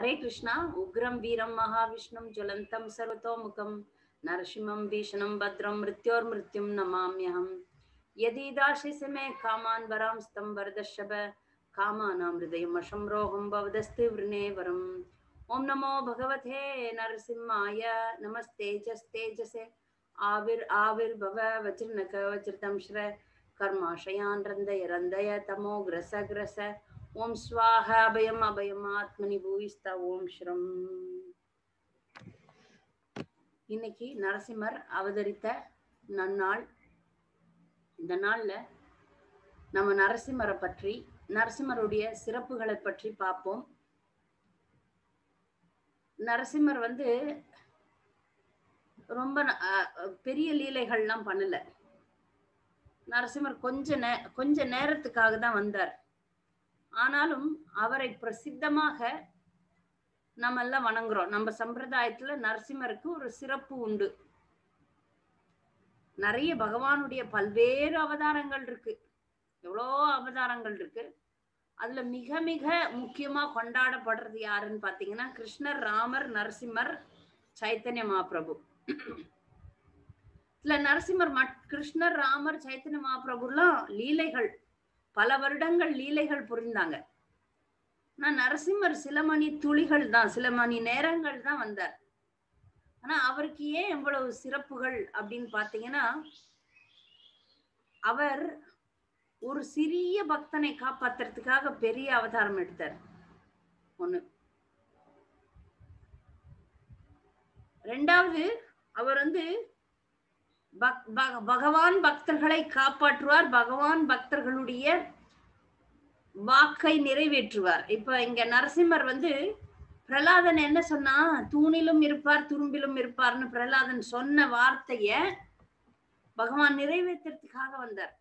हरे कृष्णा उग्रं वीरं महाविष्णुं ज्वलन्तं सर्वतोमुखं नरसिंहं भीषणं भद्रं मृत्योर्मृत्युं नमाम्यहम् यदि दास्यसि मे कामान् वरांस्तं वरदर्शभ कामानां हृदयम् अशंरोहं भवदस्ति वृणे वरम् ॐ नमो भगवते नरसिंहाय नमस्तेजस्तेजसे आविर् आविर्भव वज्रनक वज्रतं श्र कर्माशयान् रन्दय रन्दय तमो ग्रस ग्रस ஓம் ஸ்வாக அபயம் அபயம் ஆத்மனி பூயிஸ்த ஓம் ஸ்ரம் இன்னைக்கு நரசிம்மர் அவதரித்த நன்னாள் இந்த நாள்ல நம்ம நரசிம்மரை பற்றி நரசிம்மருடைய சிறப்புகளை பற்றி பார்ப்போம் நரசிம்மர் வந்து ரொம்ப அஹ், பெரிய லீலைகள்லாம் பண்ணல நரசிம்மர் கொஞ்ச நே கொஞ்ச நேரத்துக்காக தான் வந்தார் ஆனாலும் அவரை பிரசித்தமாக நம்ம எல்லாம் வணங்குறோம் நம்ம சம்பிரதாயத்துல நரசிம்மருக்கு ஒரு சிறப்பு உண்டு நிறைய பகவானுடைய பல்வேறு அவதாரங்கள் இருக்கு எவ்வளோ அவதாரங்கள் இருக்கு அதுல மிக மிக முக்கியமா கொண்டாடப்படுறது யாருன்னு பாத்தீங்கன்னா கிருஷ்ணர் ராமர் நரசிம்மர் சைத்தன்ய மகாபிரபு இதுல நரசிம்மர் மட் கிருஷ்ணர் ராமர் சைத்தன்ய மகாபிரபுலாம் லீலைகள் பல வருடங்கள் லீலைகள் புரிந்தாங்க ஆனா நரசிம்மர் சில மணி துளிகள் தான் சில மணி நேரங்கள் தான் வந்தார் ஆனா அவருக்கு ஏன் இவ்வளவு சிறப்புகள் அப்படின்னு பாத்தீங்கன்னா அவர் ஒரு சிறிய பக்தனை காப்பாத்துறதுக்காக பெரிய அவதாரம் எடுத்தார் ஒண்ணு ரெண்டாவது அவர் வந்து பக்- பக- பகவான் பக்தர்களை காப்பாற்றுவார் பகவான் பக்தர்களுடைய வாக்கை நிறைவேற்றுவார் இப்ப இங்க நரசிம்மர் வந்து பிரலாதன் என்ன சொன்னா தூணிலும் இருப்பார் துரும்பிலும் இருப்பார்னு பிரலாதன் சொன்ன வார்த்தைய பகவான் நிறைவேற்றுறதுக்காக வந்தார்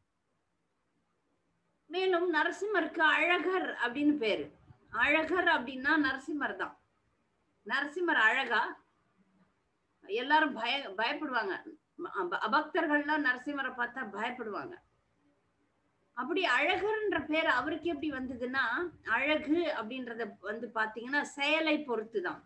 மேலும் நரசிம்மருக்கு அழகர் அப்படின்னு பேரு அழகர் அப்படின்னா நரசிம்மர் தான் நரசிம்மர் அழகா எல்லாரும் பய பயப்படுவாங்க அப- அபக்தர்கள்லாம் நரசிம்மரை பார்த்தா பயப்படுவாங்க அப்படி அழகர்ன்ற பேர் அவருக்கு எப்படி வந்ததுன்னா அழகு அப்படின்றத வந்து பாத்தீங்கன்னா செயலை பொறுத்து தான்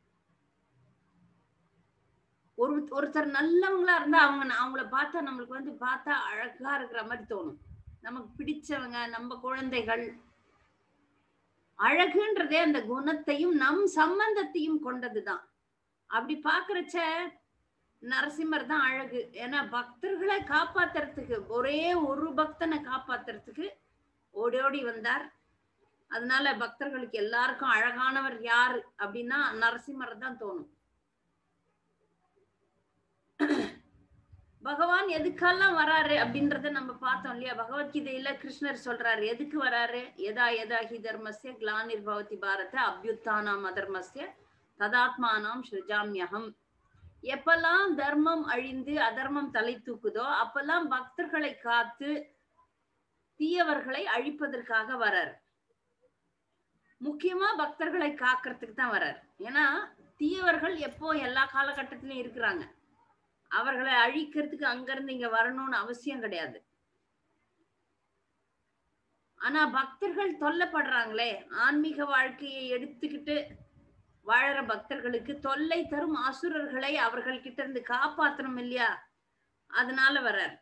ஒரு ஒருத்தர் நல்லவங்களா இருந்தா அவங்க அவங்கள பார்த்தா நம்மளுக்கு வந்து பார்த்தா அழகா இருக்கிற மாதிரி தோணும் நமக்கு பிடிச்சவங்க நம்ம குழந்தைகள் அழகுன்றதே அந்த குணத்தையும் நம் சம்பந்தத்தையும் கொண்டதுதான் அப்படி பாக்குறச்ச நரசிம்மர் தான் அழகு ஏன்னா பக்தர்களை காப்பாத்துறதுக்கு ஒரே ஒரு பக்தனை காப்பாத்துறதுக்கு ஓடி ஓடி வந்தார் அதனால பக்தர்களுக்கு எல்லாருக்கும் அழகானவர் யாரு அப்படின்னா நரசிம்மர் தான் தோணும் பகவான் எதுக்கெல்லாம் வராரு அப்படின்றத நம்ம பார்த்தோம் இல்லையா பகவத்கீதையில கிருஷ்ணர் சொல்றாரு எதுக்கு வராரு எதா எதா ஹி தர்மஸ்ய கிளானிர் பவதி பாரத அபியுத்தானாம் அதர்மஸ்ய ததாத்மானாம் ஸ்ருஜாமியகம் எப்பெல்லாம் தர்மம் அழிந்து அதர்மம் தலை தூக்குதோ அப்பெல்லாம் பக்தர்களை காத்து தீயவர்களை அழிப்பதற்காக வரார் முக்கியமா பக்தர்களை காக்கிறதுக்கு தான் வரார் ஏன்னா தீயவர்கள் எப்போ எல்லா காலகட்டத்திலயும் இருக்கிறாங்க அவர்களை அழிக்கிறதுக்கு அங்கிருந்து இங்க வரணும்னு அவசியம் கிடையாது ஆனா பக்தர்கள் தொல்லப்படுறாங்களே ஆன்மீக வாழ்க்கையை எடுத்துக்கிட்டு வாழற பக்தர்களுக்கு தொல்லை தரும் அசுரர்களை அவர்கள் கிட்ட இருந்து காப்பாத்தணும் இல்லையா அதனால வர்றார்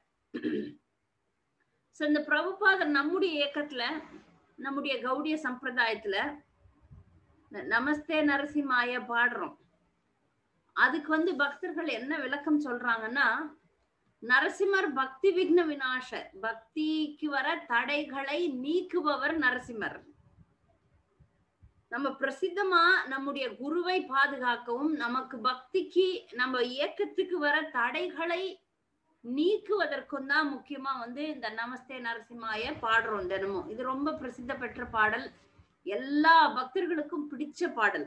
சோ இந்த பிரபுபாதர் நம்முடைய இயக்கத்துல நம்முடைய கௌடிய சம்பிரதாயத்துல ந- நமஸ்தே நரசிம்மாய பாடுறோம் அதுக்கு வந்து பக்தர்கள் என்ன விளக்கம் சொல்றாங்கன்னா நரசிம்மர் பக்தி விக்ன விநாச பக்திக்கு வர தடைகளை நீக்குபவர் நரசிம்மர் நம்ம பிரசித்தமா நம்முடைய குருவை பாதுகாக்கவும் நமக்கு பக்திக்கு நம்ம இயக்கத்துக்கு வர தடைகளை நீக்குவதற்கும் தான் முக்கியமா வந்து இந்த நமஸ்தே நரசிம்மாய பாடுறோம் தினமும் இது ரொம்ப பிரசித்த பெற்ற பாடல் எல்லா பக்தர்களுக்கும் பிடிச்ச பாடல்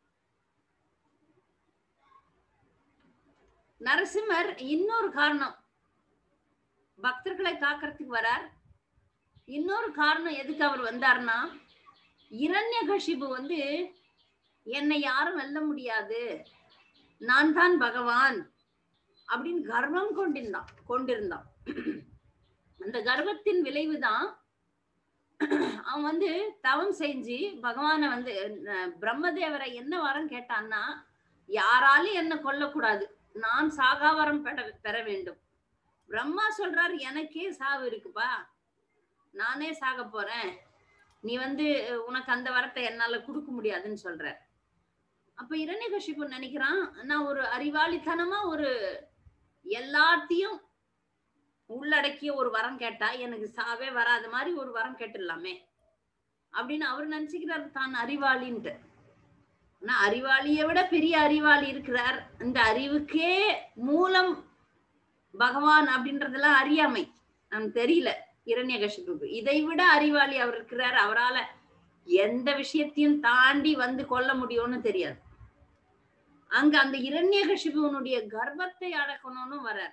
நரசிம்மர் இன்னொரு காரணம் பக்தர்களை காக்கிறதுக்கு வரார் இன்னொரு காரணம் எதுக்கு அவர் வந்தார்னா இரண்யகசிபு வந்து என்னை யாரும் வெல்ல முடியாது நான் தான் பகவான் அப்படின்னு கர்வம் கொண்டிருந்தான் கொண்டிருந்தான் அந்த கர்வத்தின் விளைவுதான் அவன் வந்து தவம் செஞ்சு பகவானை வந்து அஹ், பிரம்மதேவரை என்ன வரம் கேட்டான்னா யாராலும் என்ன கொல்லக்கூடாது நான் சாகாவரம் பெற பெற வேண்டும் பிரம்மா சொல்றாரு எனக்கே சாவு இருக்குப்பா நானே சாக போறேன் நீ வந்து அஹ், உனக்கு அந்த வரத்தை என்னால கொடுக்க முடியாதுன்னு சொல்ற அப்ப இரண்யகசிப்பு நினைக்கிறான் நான் ஒரு அறிவாளித்தனமா ஒரு எல்லாத்தையும் உள்ளடக்கிய ஒரு வரம் கேட்டா எனக்கு சாவே வராத மாதிரி ஒரு வரம் கேட்டுடலாமே அப்படின்னு அவர் நினைச்சுக்கிறார் தான் அறிவாளின்ட்டு ஆனா அறிவாளியை விட பெரிய அறிவாளி இருக்கிறார் இந்த அறிவுக்கே மூலம் பகவான் அப்படின்றதெல்லாம் அறியாமை நமக்கு தெரியல இரண்யகசிப்புக்கு இதை விட அறிவாளி அவர் இருக்கிறார் அவரால எந்த விஷயத்தையும் தாண்டி வந்து கொல்ல முடியும்னு தெரியாது அங்க அந்த இரண்யகசிபுவனுடைய கர்ப்பத்தை அடக்கணும்னு வர்றார்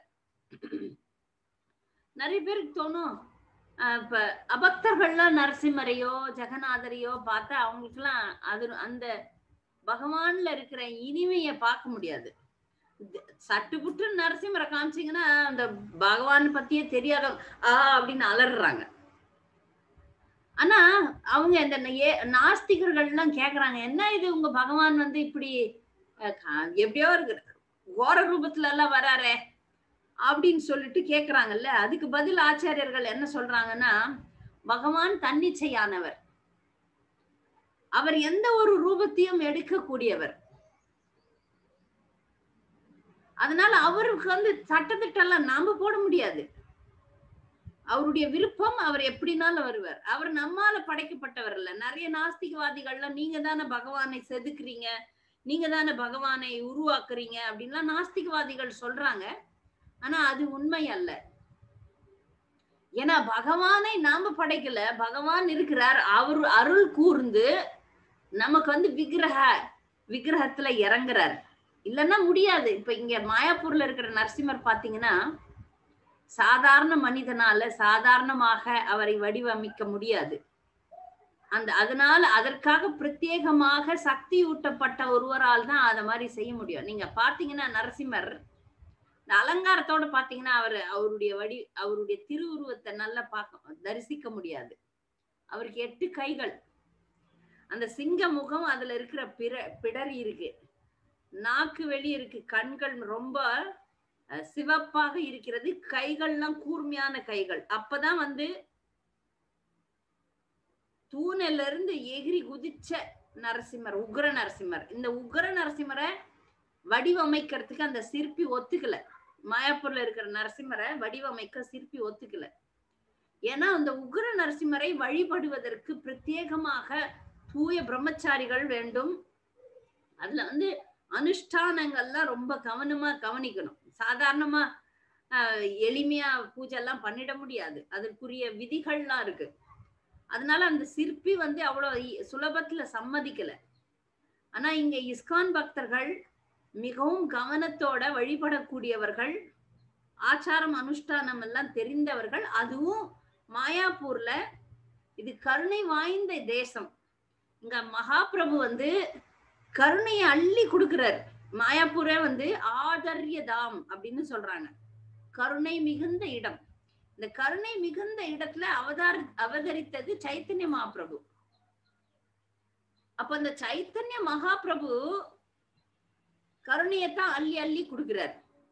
நிறைய பேருக்கு தோணும் அஹ் இப்ப அபக்தர்கள்லாம் நரசிம்மரையோ ஜெகநாதரையோ பார்த்தா அவங்களுக்குலாம் அது அந்த பகவான்ல இருக்கிற இனிமைய பார்க்க முடியாது சட்டு புட்டு நரசிம்மரை காமிச்சீங்கன்னா அந்த பகவான் பத்தியே தெரியாத ஆ அப்படின்னு அலறுறாங்க ஆனா அவங்க இந்த ஏ- நாஸ்திகர்கள் எல்லாம் கேக்குறாங்க என்ன இது உங்க பகவான் வந்து இப்படி அஹ், கா- எப்படியோ இருக்கு கோர ரூபத்துல எல்லாம் வராரே அப்படின்னு சொல்லிட்டு கேக்குறாங்கல்ல அதுக்கு பதில் ஆச்சாரியர்கள் என்ன சொல்றாங்கன்னா பகவான் தன்னிச்சையானவர் அவர் எந்த ஒரு ரூபத்தையும் எடுக்கக்கூடியவர் அதனால அவருக்கு வந்து சட்டத்திட்டெல்லாம் நாம போட முடியாது அவருடைய விருப்பம் அவர் எப்படினாலும் வருவார் அவர் நம்மால படைக்கப்பட்டவர் இல்ல நிறைய நாஸ்திகவாதிகள்லாம் நீங்க தானே பகவானை செதுக்குறீங்க நீங்க தானே பகவானை உருவாக்குறீங்க அப்படின்லாம் நாஸ்திகவாதிகள் சொல்றாங்க ஆனா அது உண்மை அல்ல ஏன்னா பகவானை நாம படைக்கல பகவான் இருக்கிறார் அவர் அருள் கூர்ந்து நமக்கு வந்து விக்கிரக விக்கிரகத்துல இறங்குறார் இல்லைன்னா முடியாது இப்ப இங்க மாயாப்பூர்ல இருக்கிற நரசிம்மர் பாத்தீங்கன்னா சாதாரண மனிதனால சாதாரணமாக அவரை வடிவமைக்க முடியாது அந்த அதனால அதற்காக பிரத்யேகமாக சக்தி ஊட்டப்பட்ட ஒருவரால் தான் அத மாதிரி செய்ய முடியும் நீங்க பாத்தீங்கன்னா நரசிம்மர் இந்த அலங்காரத்தோட பாத்தீங்கன்னா அவர் அவருடைய வடி அவருடைய திருவுருவத்தை நல்லா பார்க்க தரிசிக்க முடியாது அவருக்கு எட்டு கைகள் அந்த சிங்க முகம் அதுல இருக்கிற பிற பிடரி இருக்கு நாக்கு வெளி இருக்கு கண்கள் ரொம்ப அஹ், சிவப்பாக இருக்கிறது கைகள்லாம் கூர்மையான கைகள் அப்பதான் வந்து தூணில இருந்து எகிரி குதிச்ச நரசிம்மர் உக்ர நரசிம்மர் இந்த உக்ர நரசிம்மரை வடிவமைக்கிறதுக்கு அந்த சிற்பி ஒத்துக்கல மாயாப்பூர்ல இருக்கிற நரசிம்மரை வடிவமைக்க சிற்பி ஒத்துக்கல ஏன்னா அந்த உக்ர நரசிம்மரை வழிபடுவதற்கு பிரத்யேகமாக தூய பிரம்மச்சாரிகள் வேண்டும் அதுல வந்து அனுஷ்டானங்கள்லாம் ரொம்ப கவனமா கவனிக்கணும் சாதாரணமா ஆஹ், எளிமையா பூஜை எல்லாம் பண்ணிட முடியாது அதற்குரிய விதிகள்லாம் இருக்கு அதனால அந்த சிற்பி வந்து அவ்வளவு இ- சுலபத்துல சம்மதிக்கல ஆனா இங்க இஸ்கான் பக்தர்கள் மிகவும் கவனத்தோட வழிபடக்கூடியவர்கள் ஆச்சாரம் அனுஷ்டானம் எல்லாம் தெரிந்தவர்கள் அதுவும் மாயாப்பூர்ல இது கருணை வாய்ந்த தேசம் இங்க மகாபிரபு வந்து கருணையை அள்ளி கொடுக்கிறார் மாயாப்பூரே வந்து ஆதர்ய தாம் அப்படின்னு சொல்றாங்க கருணை மிகுந்த இடம் இந்த கருணை மிகுந்த இடத்துல அவதார அவதரித்தது சைத்தன்ய மகாபிரபு அப்ப அந்த சைத்தன்ய மகாபிரபு கருணையத்தான் அள்ளி அள்ளி கொடுக்கிறார்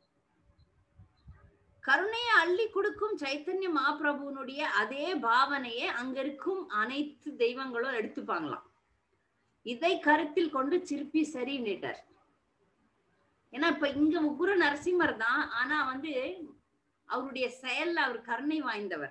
கருணையை அள்ளி கொடுக்கும் சைத்தன்ய மகாபிரபுனுடைய அதே பாவனையை அங்க இருக்கும் அனைத்து தெய்வங்களும் எடுத்துப்பாங்களாம் இதை கருத்தில் கொண்டு சிற்பி சரின்னுட்டார் ஏன்னா இப்ப இங்க உக்குர நரசிம்மர் தான் ஆனா வந்து அவருடைய செயல்ல அவர் கருணை வாய்ந்தவர்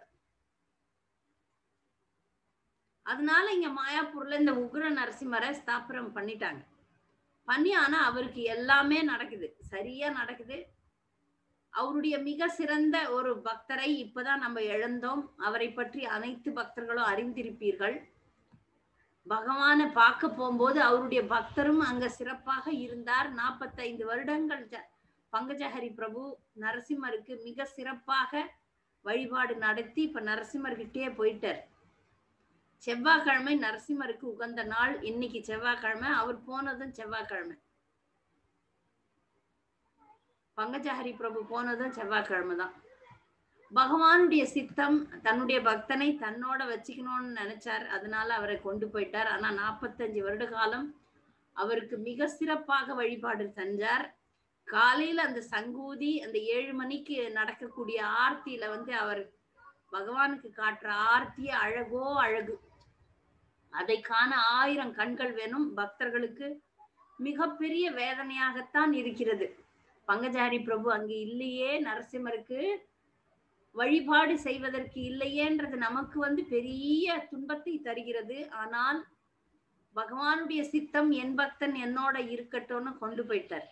அதனால இங்க மாயாப்பூர்ல இந்த உக்ர நரசிம்மரை ஸ்தாபனம் பண்ணிட்டாங்க பண்ணி ஆனா அவருக்கு எல்லாமே நடக்குது சரியா நடக்குது அவருடைய மிக சிறந்த ஒரு பக்தரை இப்பதான் நம்ம இழந்தோம் அவரை பற்றி அனைத்து பக்தர்களும் அறிந்திருப்பீர்கள் பகவானை பார்க்க போகும்போது அவருடைய பக்தரும் அங்க சிறப்பாக இருந்தார் நாற்பத்தைந்து வருடங்கள் ஜ- பங்கஜஹரி பிரபு நரசிம்மருக்கு மிக சிறப்பாக வழிபாடு நடத்தி இப்ப நரசிம்மர்கிட்டயே போயிட்டார் செவ்வாய்க்கிழமை நரசிம்மருக்கு உகந்த நாள் இன்னைக்கு செவ்வாய்க்கிழமை அவர் போனதும் செவ்வாய்க்கிழமை பங்கஜஹரி பிரபு போனதும் செவ்வாய்க்கிழமை தான் பகவானுடைய சித்தம் தன்னுடைய பக்தனை தன்னோட வச்சுக்கணும்னு நினைச்சார் அதனால அவரை கொண்டு போயிட்டார் ஆனா நாற்பத்தஞ்சு வருட காலம் அவருக்கு மிக சிறப்பாக வழிபாடு செஞ்சார் காலையில அந்த சங்கூதி அந்த ஏழு மணிக்கு நடக்கக்கூடிய ஆர்த்தியில வந்து அவர் பகவானுக்கு காட்டுற ஆர்த்திய அழகோ அழகு அதை காண ஆயிரம் கண்கள் வேணும் பக்தர்களுக்கு மிகப்பெரிய வேதனையாகத்தான் இருக்கிறது பங்கஜாரி பிரபு அங்கு இல்லையே நரசிம்மருக்கு வழிபாடு செய்வதற்கு இல்லையேன்றது நமக்கு வந்து பெரிய துன்பத்தை தருகிறது ஆனால் பகவானுடைய சித்தம் என் பக்தன் என்னோட இருக்கட்டும்னு கொண்டு போயிட்டார்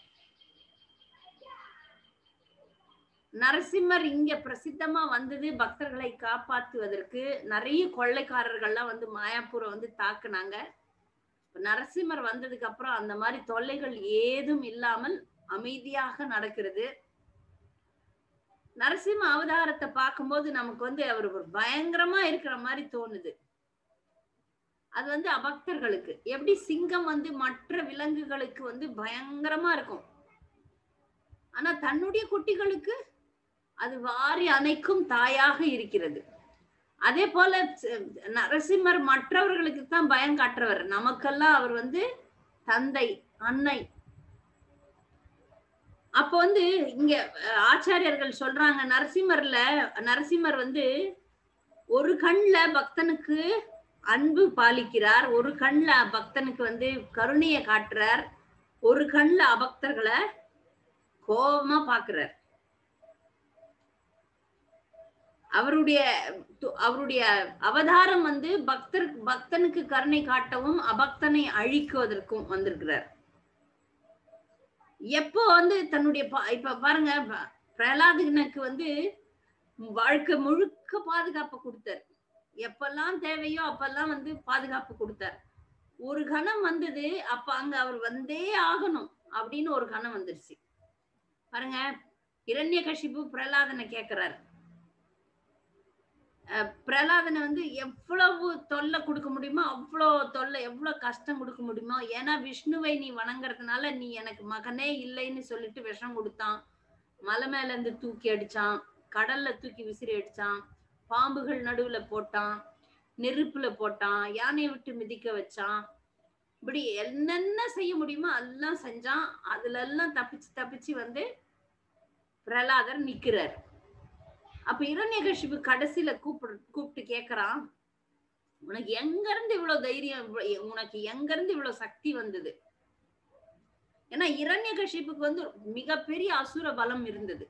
நரசிம்மர் இங்க பிரசித்தமா வந்தது பக்தர்களை காப்பாத்துவதற்கு நிறைய கொள்ளைக்காரர்கள்லாம் வந்து மாயாப்பூரை வந்து தாக்குனாங்க நரசிம்மர் வந்ததுக்கு அப்புறம் அந்த மாதிரி தொல்லைகள் ஏதும் இல்லாமல் அமைதியாக நடக்கிறது நரசிம்ம அவதாரத்தை பார்க்கும்போது நமக்கு வந்து அவர் ஒரு பயங்கரமா இருக்கிற மாதிரி தோணுது அது வந்து அபக்தர்களுக்கு எப்படி சிங்கம் வந்து மற்ற விலங்குகளுக்கு வந்து பயங்கரமா இருக்கும் ஆனா தன்னுடைய குட்டிகளுக்கு அது வாரி அணைக்கும் தாயாக இருக்கிறது அதே போல நரசிம்மர் மற்றவர்களுக்கு தான் பயம் காட்டுறவர் நமக்கெல்லாம் அவர் வந்து தந்தை அன்னை அப்ப வந்து இங்க ஆச்சாரியர்கள் சொல்றாங்க நரசிம்மர்ல நரசிம்மர் வந்து ஒரு கண்ல பக்தனுக்கு அன்பு பாலிக்கிறார் ஒரு கண்ல பக்தனுக்கு வந்து கருணைய காட்டுறார் ஒரு கண்ல அபக்தர்களை கோபமா பாக்குறார் அவருடைய அவருடைய அவதாரம் வந்து பக்தர் பக்தனுக்கு கருணை காட்டவும் அபக்தனை அழிக்குவதற்கும் வந்திருக்கிறார் எப்போ வந்து தன்னுடைய இப்ப பாருங்க பிரகலாதனுக்கு வந்து வாழ்க்கை முழுக்க பாதுகாப்பு கொடுத்தார் எப்பெல்லாம் தேவையோ அப்பெல்லாம் வந்து பாதுகாப்பு கொடுத்தார் ஒரு கணம் வந்தது அப்ப அங்க அவர் வந்தே ஆகணும் அப்படின்னு ஒரு கணம் வந்துருச்சு பாருங்க இரண்ய கஷிப்பு பிரகலாதனை கேக்குறாரு பிரகலாதனை வந்து எவ்வளவு தொல்லை கொடுக்க முடியுமோ அவ்வளோ தொல்லை எவ்வளவு கஷ்டம் கொடுக்க முடியுமோ ஏன்னா விஷ்ணுவை நீ வணங்குறதுனால நீ எனக்கு மகனே இல்லைன்னு சொல்லிட்டு விஷம் கொடுத்தான் மலை மேல இருந்து தூக்கி அடிச்சான் கடல்ல தூக்கி விசிறி அடிச்சான் பாம்புகள் நடுவுல போட்டான் நெருப்புல போட்டான் யானையை விட்டு மிதிக்க வச்சான் இப்படி என்னென்ன செய்ய முடியுமோ எல்லாம் செஞ்சான் அதுல எல்லாம் தப்பிச்சு தப்பிச்சு வந்து பிரகலாதர் நிக்கிறார் அப்ப இரண்யகசிபு கடைசியில கூப்பிடு கூப்பிட்டு கேக்குறான் உனக்கு எங்க இருந்து இவ்வளவு தைரியம் உனக்கு எங்க இருந்து இவ்வளவு சக்தி வந்தது ஏன்னா இரண்யகசிப்புக்கு வந்து மிகப்பெரிய அசுர பலம் இருந்தது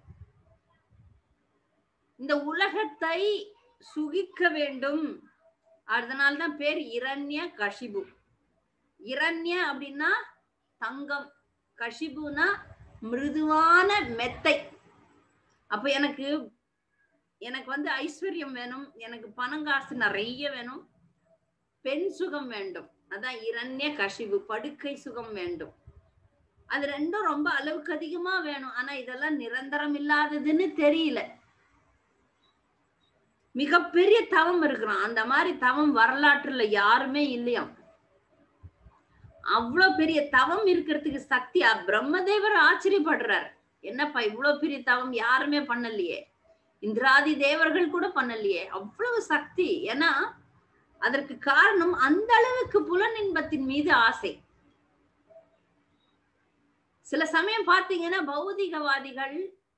இந்த உலகத்தை சுகிக்க வேண்டும் அதனால்தான் பேர் இரண்ய கஷிபு இரண்ய அப்படின்னா தங்கம் கஷிபுனா மிருதுவான மெத்தை அப்ப எனக்கு எனக்கு வந்து ஐஸ்வர்யம் வேணும் எனக்கு பணம் காசு நிறைய வேணும் பெண் சுகம் வேண்டும் அதான் இரண்ய கஷிபு படுக்கை சுகம் வேண்டும் அது ரெண்டும் ரொம்ப அளவுக்கு அதிகமா வேணும் ஆனா இதெல்லாம் நிரந்தரம் இல்லாததுன்னு தெரியல மிகப்பெரிய தவம் இருக்கிறான் அந்த மாதிரி தவம் வரலாற்றுல யாருமே இல்லையாம் அவ்வளவு பெரிய தவம் இருக்கிறதுக்கு சக்தி பிரம்மதேவர் ஆச்சரியப்படுறார் என்னப்பா இவ்வளவு பெரிய தவம் யாருமே பண்ணலையே இந்திராதி தேவர்கள் கூட பண்ணலையே அவ்வளவு சக்தி ஏன்னா அதற்கு காரணம் அந்த அளவுக்கு புலன் இன்பத்தின் மீது ஆசை சில சமயம் பாத்தீங்கன்னா பௌதிகவாதிகள்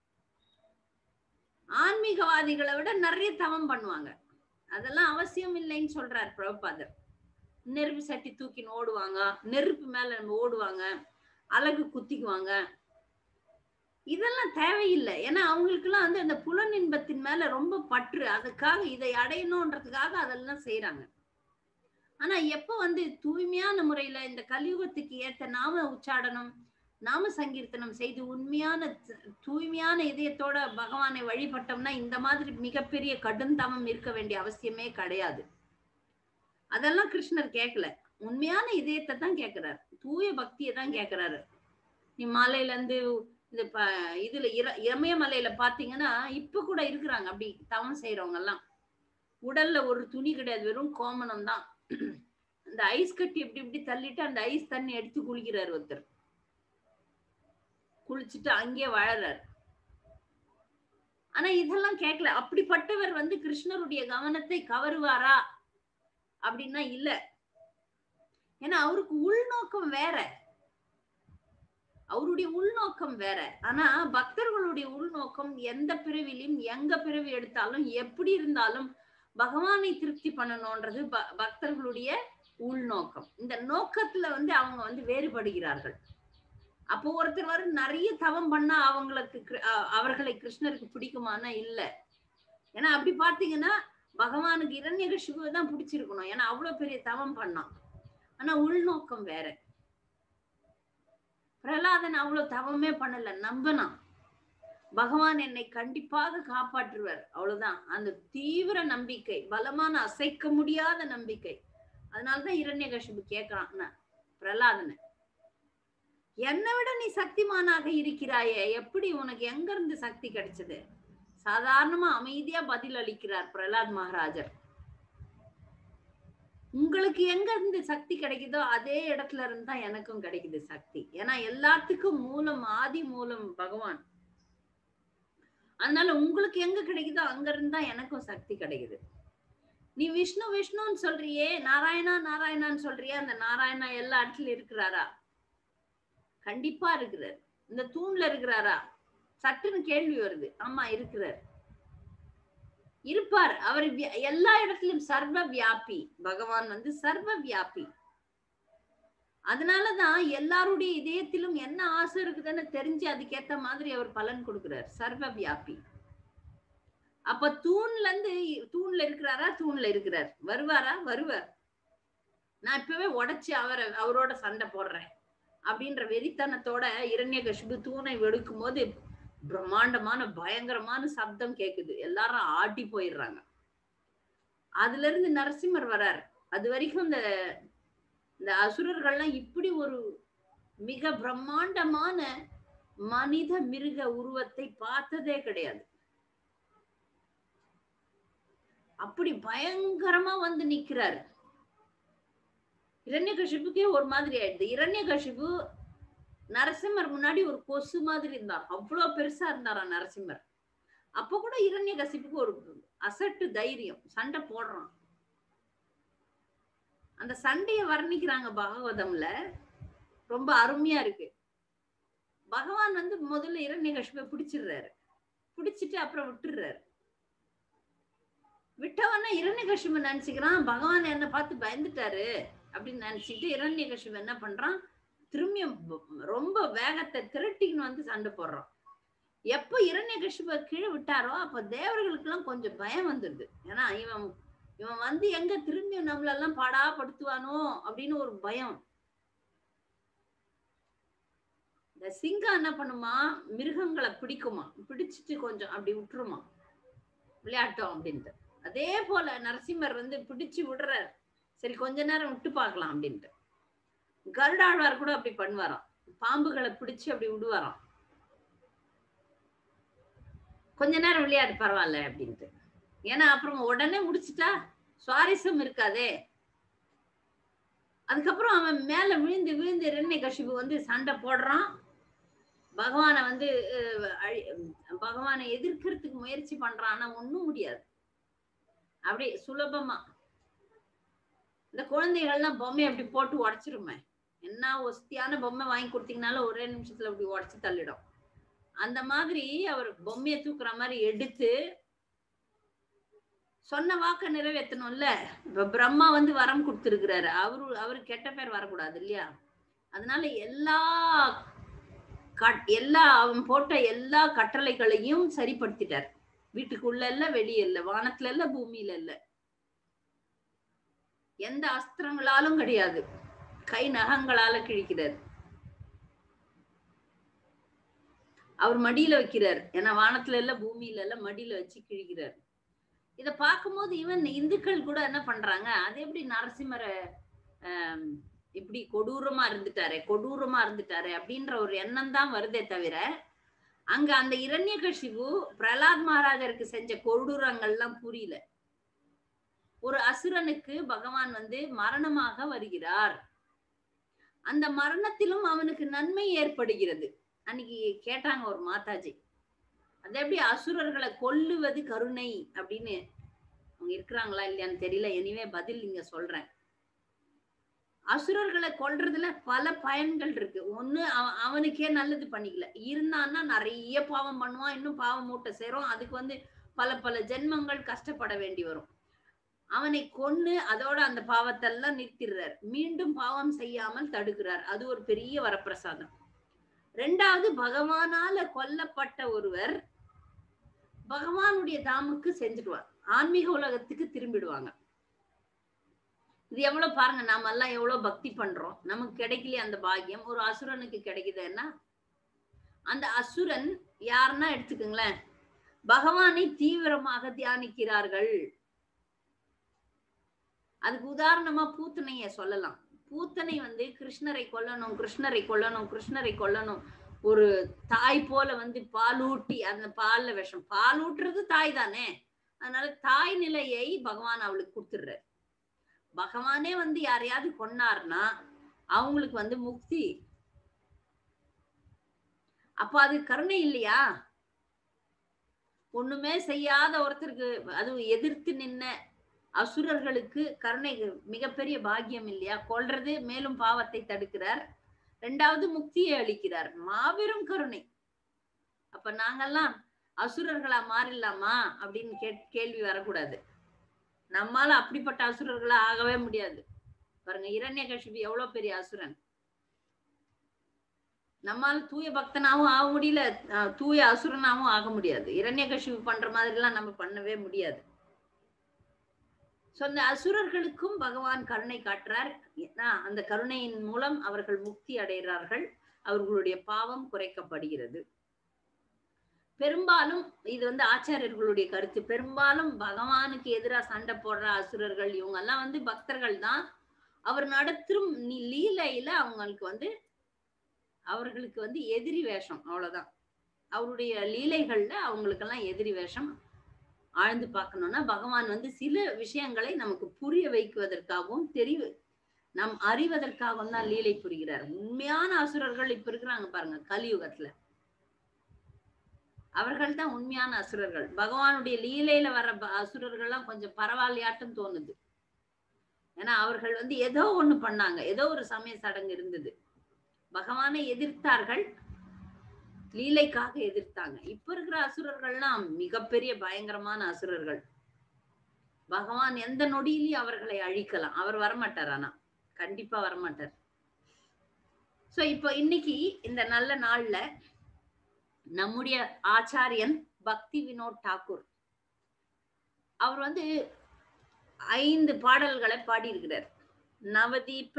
ஆன்மீகவாதிகளை விட நிறைய தவம் பண்ணுவாங்க அதெல்லாம் அவசியம் இல்லைன்னு சொல்றார் பிரபுபாதர் நெருப்பு சட்டி தூக்கின்னு ஓடுவாங்க நெருப்பு மேல நம்ம ஓடுவாங்க அழகு குத்திக்குவாங்க இதெல்லாம் தேவையில்லை ஏன்னா அவங்களுக்குலாம் வந்து அந்த புலன் இன்பத்தின் மேல ரொம்ப பற்று அதுக்காக இதை அடையணும்ன்றதுக்காக அதெல்லாம் செய்யறாங்க ஆனா எப்ப வந்து தூய்மையான முறையில இந்த கலியுகத்துக்கு ஏத்த நாம உச்சாடனம் நாம சங்கீர்த்தனம் செய்து உண்மையான தூய்மையான இதயத்தோட பகவானை வழிபட்டோம்னா இந்த மாதிரி மிகப்பெரிய கடுந்தமம் இருக்க வேண்டிய அவசியமே கிடையாது அதெல்லாம் கிருஷ்ணர் கேட்கல உண்மையான இதயத்தை தான் கேட்கிறாரு தூய பக்தியை தான் கேட்கிறாரு நீ மாலையில இருந்து இந்த ப இதுல இர இமயமலையில பாத்தீங்கன்னா இப்ப கூட இருக்கிறாங்க அப்படி தவம் செய்யறவங்க எல்லாம் உடல்ல ஒரு துணி கிடையாது வெறும் கோமணம் தான் அந்த ஐஸ் கட்டி இப்படி இப்படி தள்ளிட்டு அந்த ஐஸ் தண்ணி எடுத்து குளிக்கிறாரு ஒருத்தர் குளிச்சுட்டு அங்கேயே வாழறாரு ஆனா இதெல்லாம் கேட்கல அப்படிப்பட்டவர் வந்து கிருஷ்ணருடைய கவனத்தை கவருவாரா அப்படின்னா இல்ல ஏன்னா அவருக்கு உள்நோக்கம் வேற அவருடைய உள்நோக்கம் வேற ஆனா பக்தர்களுடைய உள்நோக்கம் எந்த பிறவிலையும் எங்க பிறவி எடுத்தாலும் எப்படி இருந்தாலும் பகவானை திருப்தி பண்ணணும்ன்றது ப- பக்தர்களுடைய உள்நோக்கம் இந்த நோக்கத்துல வந்து அவங்க வந்து வேறுபடுகிறார்கள் அப்போ ஒருத்தர் வர நிறைய தவம் பண்ணா அவங்களுக்கு கிரு- அ- அவர்களை கிருஷ்ணருக்கு பிடிக்குமானா இல்ல ஏன்னா அப்படி பாத்தீங்கன்னா பகவானுக்கு இரண்யகசிபுவை தான் பிடிச்சிருக்கணும் ஏன்னா அவ்வளவு பெரிய தவம் பண்ணான் ஆனா உள்நோக்கம் வேற பிரகலாதன் அவ்வளவு தவமே பண்ணல நம்பினான் பகவான் என்னை கண்டிப்பாக காப்பாற்றுவார் அவ்வளவுதான் அந்த தீவிர நம்பிக்கை பலமான அசைக்க முடியாத நம்பிக்கை அதனாலதான் இரண்யகசிபு கேட்கிறான் நான் பிரகலாதனை என்னை விட நீ சக்திமானாக இருக்கிறாயே எப்படி உனக்கு எங்க இருந்து சக்தி கிடைச்சது சாதாரணமா அமைதியா பதில் அளிக்கிறார் பிரகலாத் மகாராஜர் உங்களுக்கு எங்க இருந்து சக்தி கிடைக்குதோ அதே இடத்துல இருந்து தான் எனக்கும் கிடைக்குது சக்தி ஏன்னா எல்லாத்துக்கும் மூலம் ஆதி மூலம் பகவான் அதனால உங்களுக்கு எங்க கிடைக்குதோ அங்க இருந்து தான் எனக்கும் சக்தி கிடைக்குது நீ விஷ்ணு விஷ்ணுன்னு சொல்றியே நாராயணா நாராயணான்னு சொல்றியே அந்த நாராயணா எல்லா இடத்துலயும் இருக்கிறாரா கண்டிப்பா இருக்கிறார் இந்த தூண்ல இருக்கிறாரா சட்டுன்னு கேள்வி வருது ஆமா இருக்கிறார் இருப்பார் அவர் விய- எல்லா இடத்திலும் சர்வ வியாபி பகவான் வந்து சர்வ வியாபி அதனாலதான் எல்லாருடைய இதயத்திலும் என்ன ஆசை இருக்குதுன்னு தெரிஞ்சு அதுக்கேத்த மாதிரி அவர் பலன் கொடுக்கிறார் சர்வ வியாபி அப்ப தூண்ல இருந்து தூண்ல இருக்கிறாரா தூண்ல இருக்கிறார் வருவாரா வருவார் நான் இப்பவே உடைச்சு அவரை அவரோட சண்டை போடுறேன் அப்படின்ற வெறித்தனத்தோட இரண்யகசிபு தூணை வெடுக்கும் போது பிரம்மாண்டமான பயங்கரமான சப்தம் கேக்குது எல்லாரும் ஆட்டி போயிடுறாங்க அதுல இருந்து நரசிம்மர் வரார் அது வரைக்கும் இந்த இந்த அசுரர்கள்லாம் இப்படி ஒரு மிக பிரம்மாண்டமான மனித மிருக உருவத்தை பார்த்ததே கிடையாது அப்படி பயங்கரமா வந்து நிக்கிறாரு இரண்யகசிபுக்கே ஒரு மாதிரி ஆயிடுது இரண்யகசிபு நரசிம்மர் முன்னாடி ஒரு கொசு மாதிரி இருந்தார் அவ்வளவு பெருசா இருந்தாராம் நரசிம்மர் அப்ப கூட இரண்யகசிப்புக்கு ஒரு அசட்டு தைரியம் சண்டை போடுறான் அந்த சண்டையை வர்ணிக்கிறாங்க பாகவதம்ல ரொம்ப அருமையா இருக்கு பகவான் வந்து முதல்ல இரண்யகசிப்பை பிடிச்சிடுறாரு பிடிச்சிட்டு அப்புறம் விட்டுடுறாரு விட்டவன இரண்யகசிபு நினைச்சுக்கிறான் பகவான் என்ன பார்த்து பயந்துட்டாரு அப்படின்னு நினைச்சிட்டு இரண்யகசிபு என்ன பண்றான் திரும்பியும் ப- ரொம்ப வேகத்தை திரட்டின்னு வந்து சண்டை போடுறான் எப்ப இரண்யகசிப கீழே விட்டாரோ அப்ப தேவர்களுக்கு எல்லாம் கொஞ்சம் பயம் வந்துருது ஏன்னா இவன் இவன் வந்து எங்க திரும்பியும் நம்மளெல்லாம் பாடாப்படுத்துவானோ அப்படின்னு ஒரு பயம் இந்த சிங்கம் என்ன பண்ணுமா மிருகங்களை பிடிக்குமா பிடிச்சிட்டு கொஞ்சம் அப்படி விட்டுருமா விளையாட்டம் அப்படின்ட்டு அதே போல நரசிம்மர் வந்து பிடிச்சு விடுறார் சரி கொஞ்ச நேரம் விட்டு பார்க்கலாம் அப்படின்ட்டு கருடாழ்வார் கூட அப்படி பண்ணுவாராம் பாம்புகளை பிடிச்சு அப்படி விடுவாராம் கொஞ்ச நேரம் விளையாடு பரவாயில்ல அப்படின்ட்டு ஏன்னா அப்புறம் உடனே முடிச்சிட்டா சுவாரஸ்யம் இருக்காதே அதுக்கப்புறம் அவன் மேல விழுந்து விழுந்து இரண்ய கஷிபு வந்து சண்டை போடுறான் பகவானை வந்து அஹ், அழி- பகவானை எதிர்க்கிறதுக்கு முயற்சி பண்றான் ஆனா ஒண்ணும் முடியாது அப்படி சுலபமா இந்த குழந்தைகள்லாம் பொம்மை அப்படி போட்டு உடைச்சிருமே என்ன ஒஸ்தியான பொம்மை வாங்கி கொடுத்தீங்கனாலும் ஒரே நிமிஷத்துல அப்படி உடைச்சு தள்ளிடும் அந்த மாதிரி அவர் பொம்மையை தூக்குற மாதிரி எடுத்து சொன்ன வாக்க நிறைவேற்றணும்ல இப்ப பிரம்மா வந்து வரம் கொடுத்துருக்கிறாரு அவரு அவரு கெட்ட பேர் வரக்கூடாது இல்லையா அதனால எல்லா கட்- எல்லா அவன் போட்ட எல்லா கட்டளைகளையும் சரிப்படுத்திட்டார் வீட்டுக்குள்ள இல்ல வெளியே இல்ல வானத்துல இல்ல பூமியில இல்ல எந்த அஸ்திரங்களாலும் கிடையாது கை நகங்களால கிழிக்கிறார் அவர் மடியில வைக்கிறார் ஏன்னா வானத்துல இல்ல பூமியில இல்ல மடியில வச்சு கிழிக்கிறார் இத பார்க்கும்போது ஈவன் இந்துக்கள் கூட என்ன பண்றாங்க அது எப்படி நரசிம்மரை ஆம், இப்படி கொடூரமா இருந்துட்டாரே கொடூரமா இருந்துட்டாரே அப்படின்ற ஒரு எண்ணம் தான் வருதே தவிர அங்க அந்த இரண்யகசிபு பிரலாத் மகாராஜருக்கு செஞ்ச கொடூரங்கள்லாம் புரியல ஒரு அசுரனுக்கு பகவான் வந்து மரணமாக வருகிறார் அந்த மரணத்திலும் அவனுக்கு நன்மை ஏற்படுகிறது அன்னைக்கு கேட்டாங்க ஒரு மாதாஜி அது எப்படி அசுரர்களை கொல்லுவது கருணை அப்படின்னு அவங்க இருக்கிறாங்களா இல்லையான்னு தெரியல எனிவே பதில் இங்க சொல்றேன் அசுரர்களை கொல்றதுல பல பயன்கள் இருக்கு ஒண்ணு அவ- அவனுக்கே நல்லது பண்ணிக்கல இருந்தான்னா நிறைய பாவம் பண்ணுவான் இன்னும் பாவம் மூட்டை சேரும் அதுக்கு வந்து பல பல ஜென்மங்கள் கஷ்டப்பட வேண்டி வரும் அவனை கொன்னு அதோட அந்த பாவத்தெல்லாம் நிறுத்திடுறார் மீண்டும் பாவம் செய்யாமல் தடுக்கிறார் அது ஒரு பெரிய வரப்பிரசாதம் ரெண்டாவது பகவானால கொல்லப்பட்ட ஒருவர் பகவானுடைய தாமுக்கு செஞ்சுடுவார் ஆன்மீக உலகத்துக்கு திரும்பிடுவாங்க இது எவ்வளவு பாருங்க நாம எல்லாம் எவ்வளவு பக்தி பண்றோம் நமக்கு கிடைக்கலையே அந்த பாக்கியம் ஒரு அசுரனுக்கு கிடைக்குதுன்னா அந்த அசுரன் யாருன்னா எடுத்துக்கோங்களேன் பகவானை தீவிரமாக தியானிக்கிறார்கள் அதுக்கு உதாரணமா பூத்தனைய சொல்லலாம் பூத்தனை வந்து கிருஷ்ணரை கொல்லணும் கிருஷ்ணரை கொல்லணும் கிருஷ்ணரை கொல்லணும் ஒரு தாய் போல வந்து பாலூட்டி அந்த பால்ல விஷம் பாலூட்டுறது தாய் தானே அதனால தாய் நிலையை பகவான் அவளுக்கு கொடுத்துடுறாரு பகவானே வந்து யாரையாவது கொன்னார்னா அவங்களுக்கு வந்து முக்தி அப்ப அது கருணை இல்லையா ஒண்ணுமே செய்யாத ஒருத்தருக்கு அதுவும் எதிர்த்து நின்ன அசுரர்களுக்கு கருணை மிகப்பெரிய பாக்கியம் இல்லையா கொல்றது மேலும் பாவத்தை தடுக்கிறார் ரெண்டாவது முக்தியை அளிக்கிறார் மாபெரும் கருணை அப்ப நாங்கெல்லாம் அசுரர்களா மாறிடலாமா அப்படின்னு கே கேள்வி வரக்கூடாது நம்மால அப்படிப்பட்ட அசுரர்களா ஆகவே முடியாது பாருங்க இரண்ய எவ்வளவு பெரிய அசுரன் நம்மால தூய பக்தனாவும் ஆக முடியல அஹ் தூய அசுரனாவும் ஆக முடியாது இரண்ய பண்ற மாதிரி எல்லாம் நம்ம பண்ணவே முடியாது சோ அந்த அசுரர்களுக்கும் பகவான் கருணை காட்டுறார் ஏன்னா அந்த கருணையின் மூலம் அவர்கள் முக்தி அடைகிறார்கள் அவர்களுடைய பாவம் குறைக்கப்படுகிறது பெரும்பாலும் இது வந்து ஆச்சாரியர்களுடைய கருத்து பெரும்பாலும் பகவானுக்கு எதிராக சண்டை போடுற அசுரர்கள் இவங்க எல்லாம் வந்து பக்தர்கள் தான் அவர் நடத்தும் நீ- லீலையில அவங்களுக்கு வந்து அவர்களுக்கு வந்து எதிரி வேஷம் அவ்வளவுதான் அவருடைய லீலைகள்ல அவங்களுக்கெல்லாம் எதிரி வேஷம் ஆழ்ந்து பார்க்கணும்னா பகவான் வந்து சில விஷயங்களை நமக்கு புரிய வைக்குவதற்காகவும் தெரிவு நம் அறிவதற்காகவும் தான் லீலை புரிகிறார் உண்மையான அசுரர்கள் இப்ப இருக்கிறாங்க பாருங்க கலியுகத்துல அவர்கள் தான் உண்மையான அசுரர்கள் பகவானுடைய லீலையில வர ப- அசுரர்கள்லாம் கொஞ்சம் பரவாயில்லையாட்டும் தோணுது ஏன்னா அவர்கள் வந்து ஏதோ ஒண்ணு பண்ணாங்க ஏதோ ஒரு சமய சடங்கு இருந்தது பகவானை எதிர்த்தார்கள் லீலைக்காக எதிர்த்தாங்க இப்ப இருக்கிற அசுரர்கள்லாம் மிகப்பெரிய பயங்கரமான அசுரர்கள் பகவான் எந்த நொடியிலையும் அவர்களை அழிக்கலாம் அவர் வரமாட்டார் ஆனா கண்டிப்பா வரமாட்டார் சோ இப்போ இன்னைக்கு இந்த நல்ல நாள்ல நம்முடைய ஆச்சாரியன் பக்தி வினோத் தாக்கூர் அவர் வந்து ஐந்து பாடல்களை பாடியிருக்கிறார் நவதீப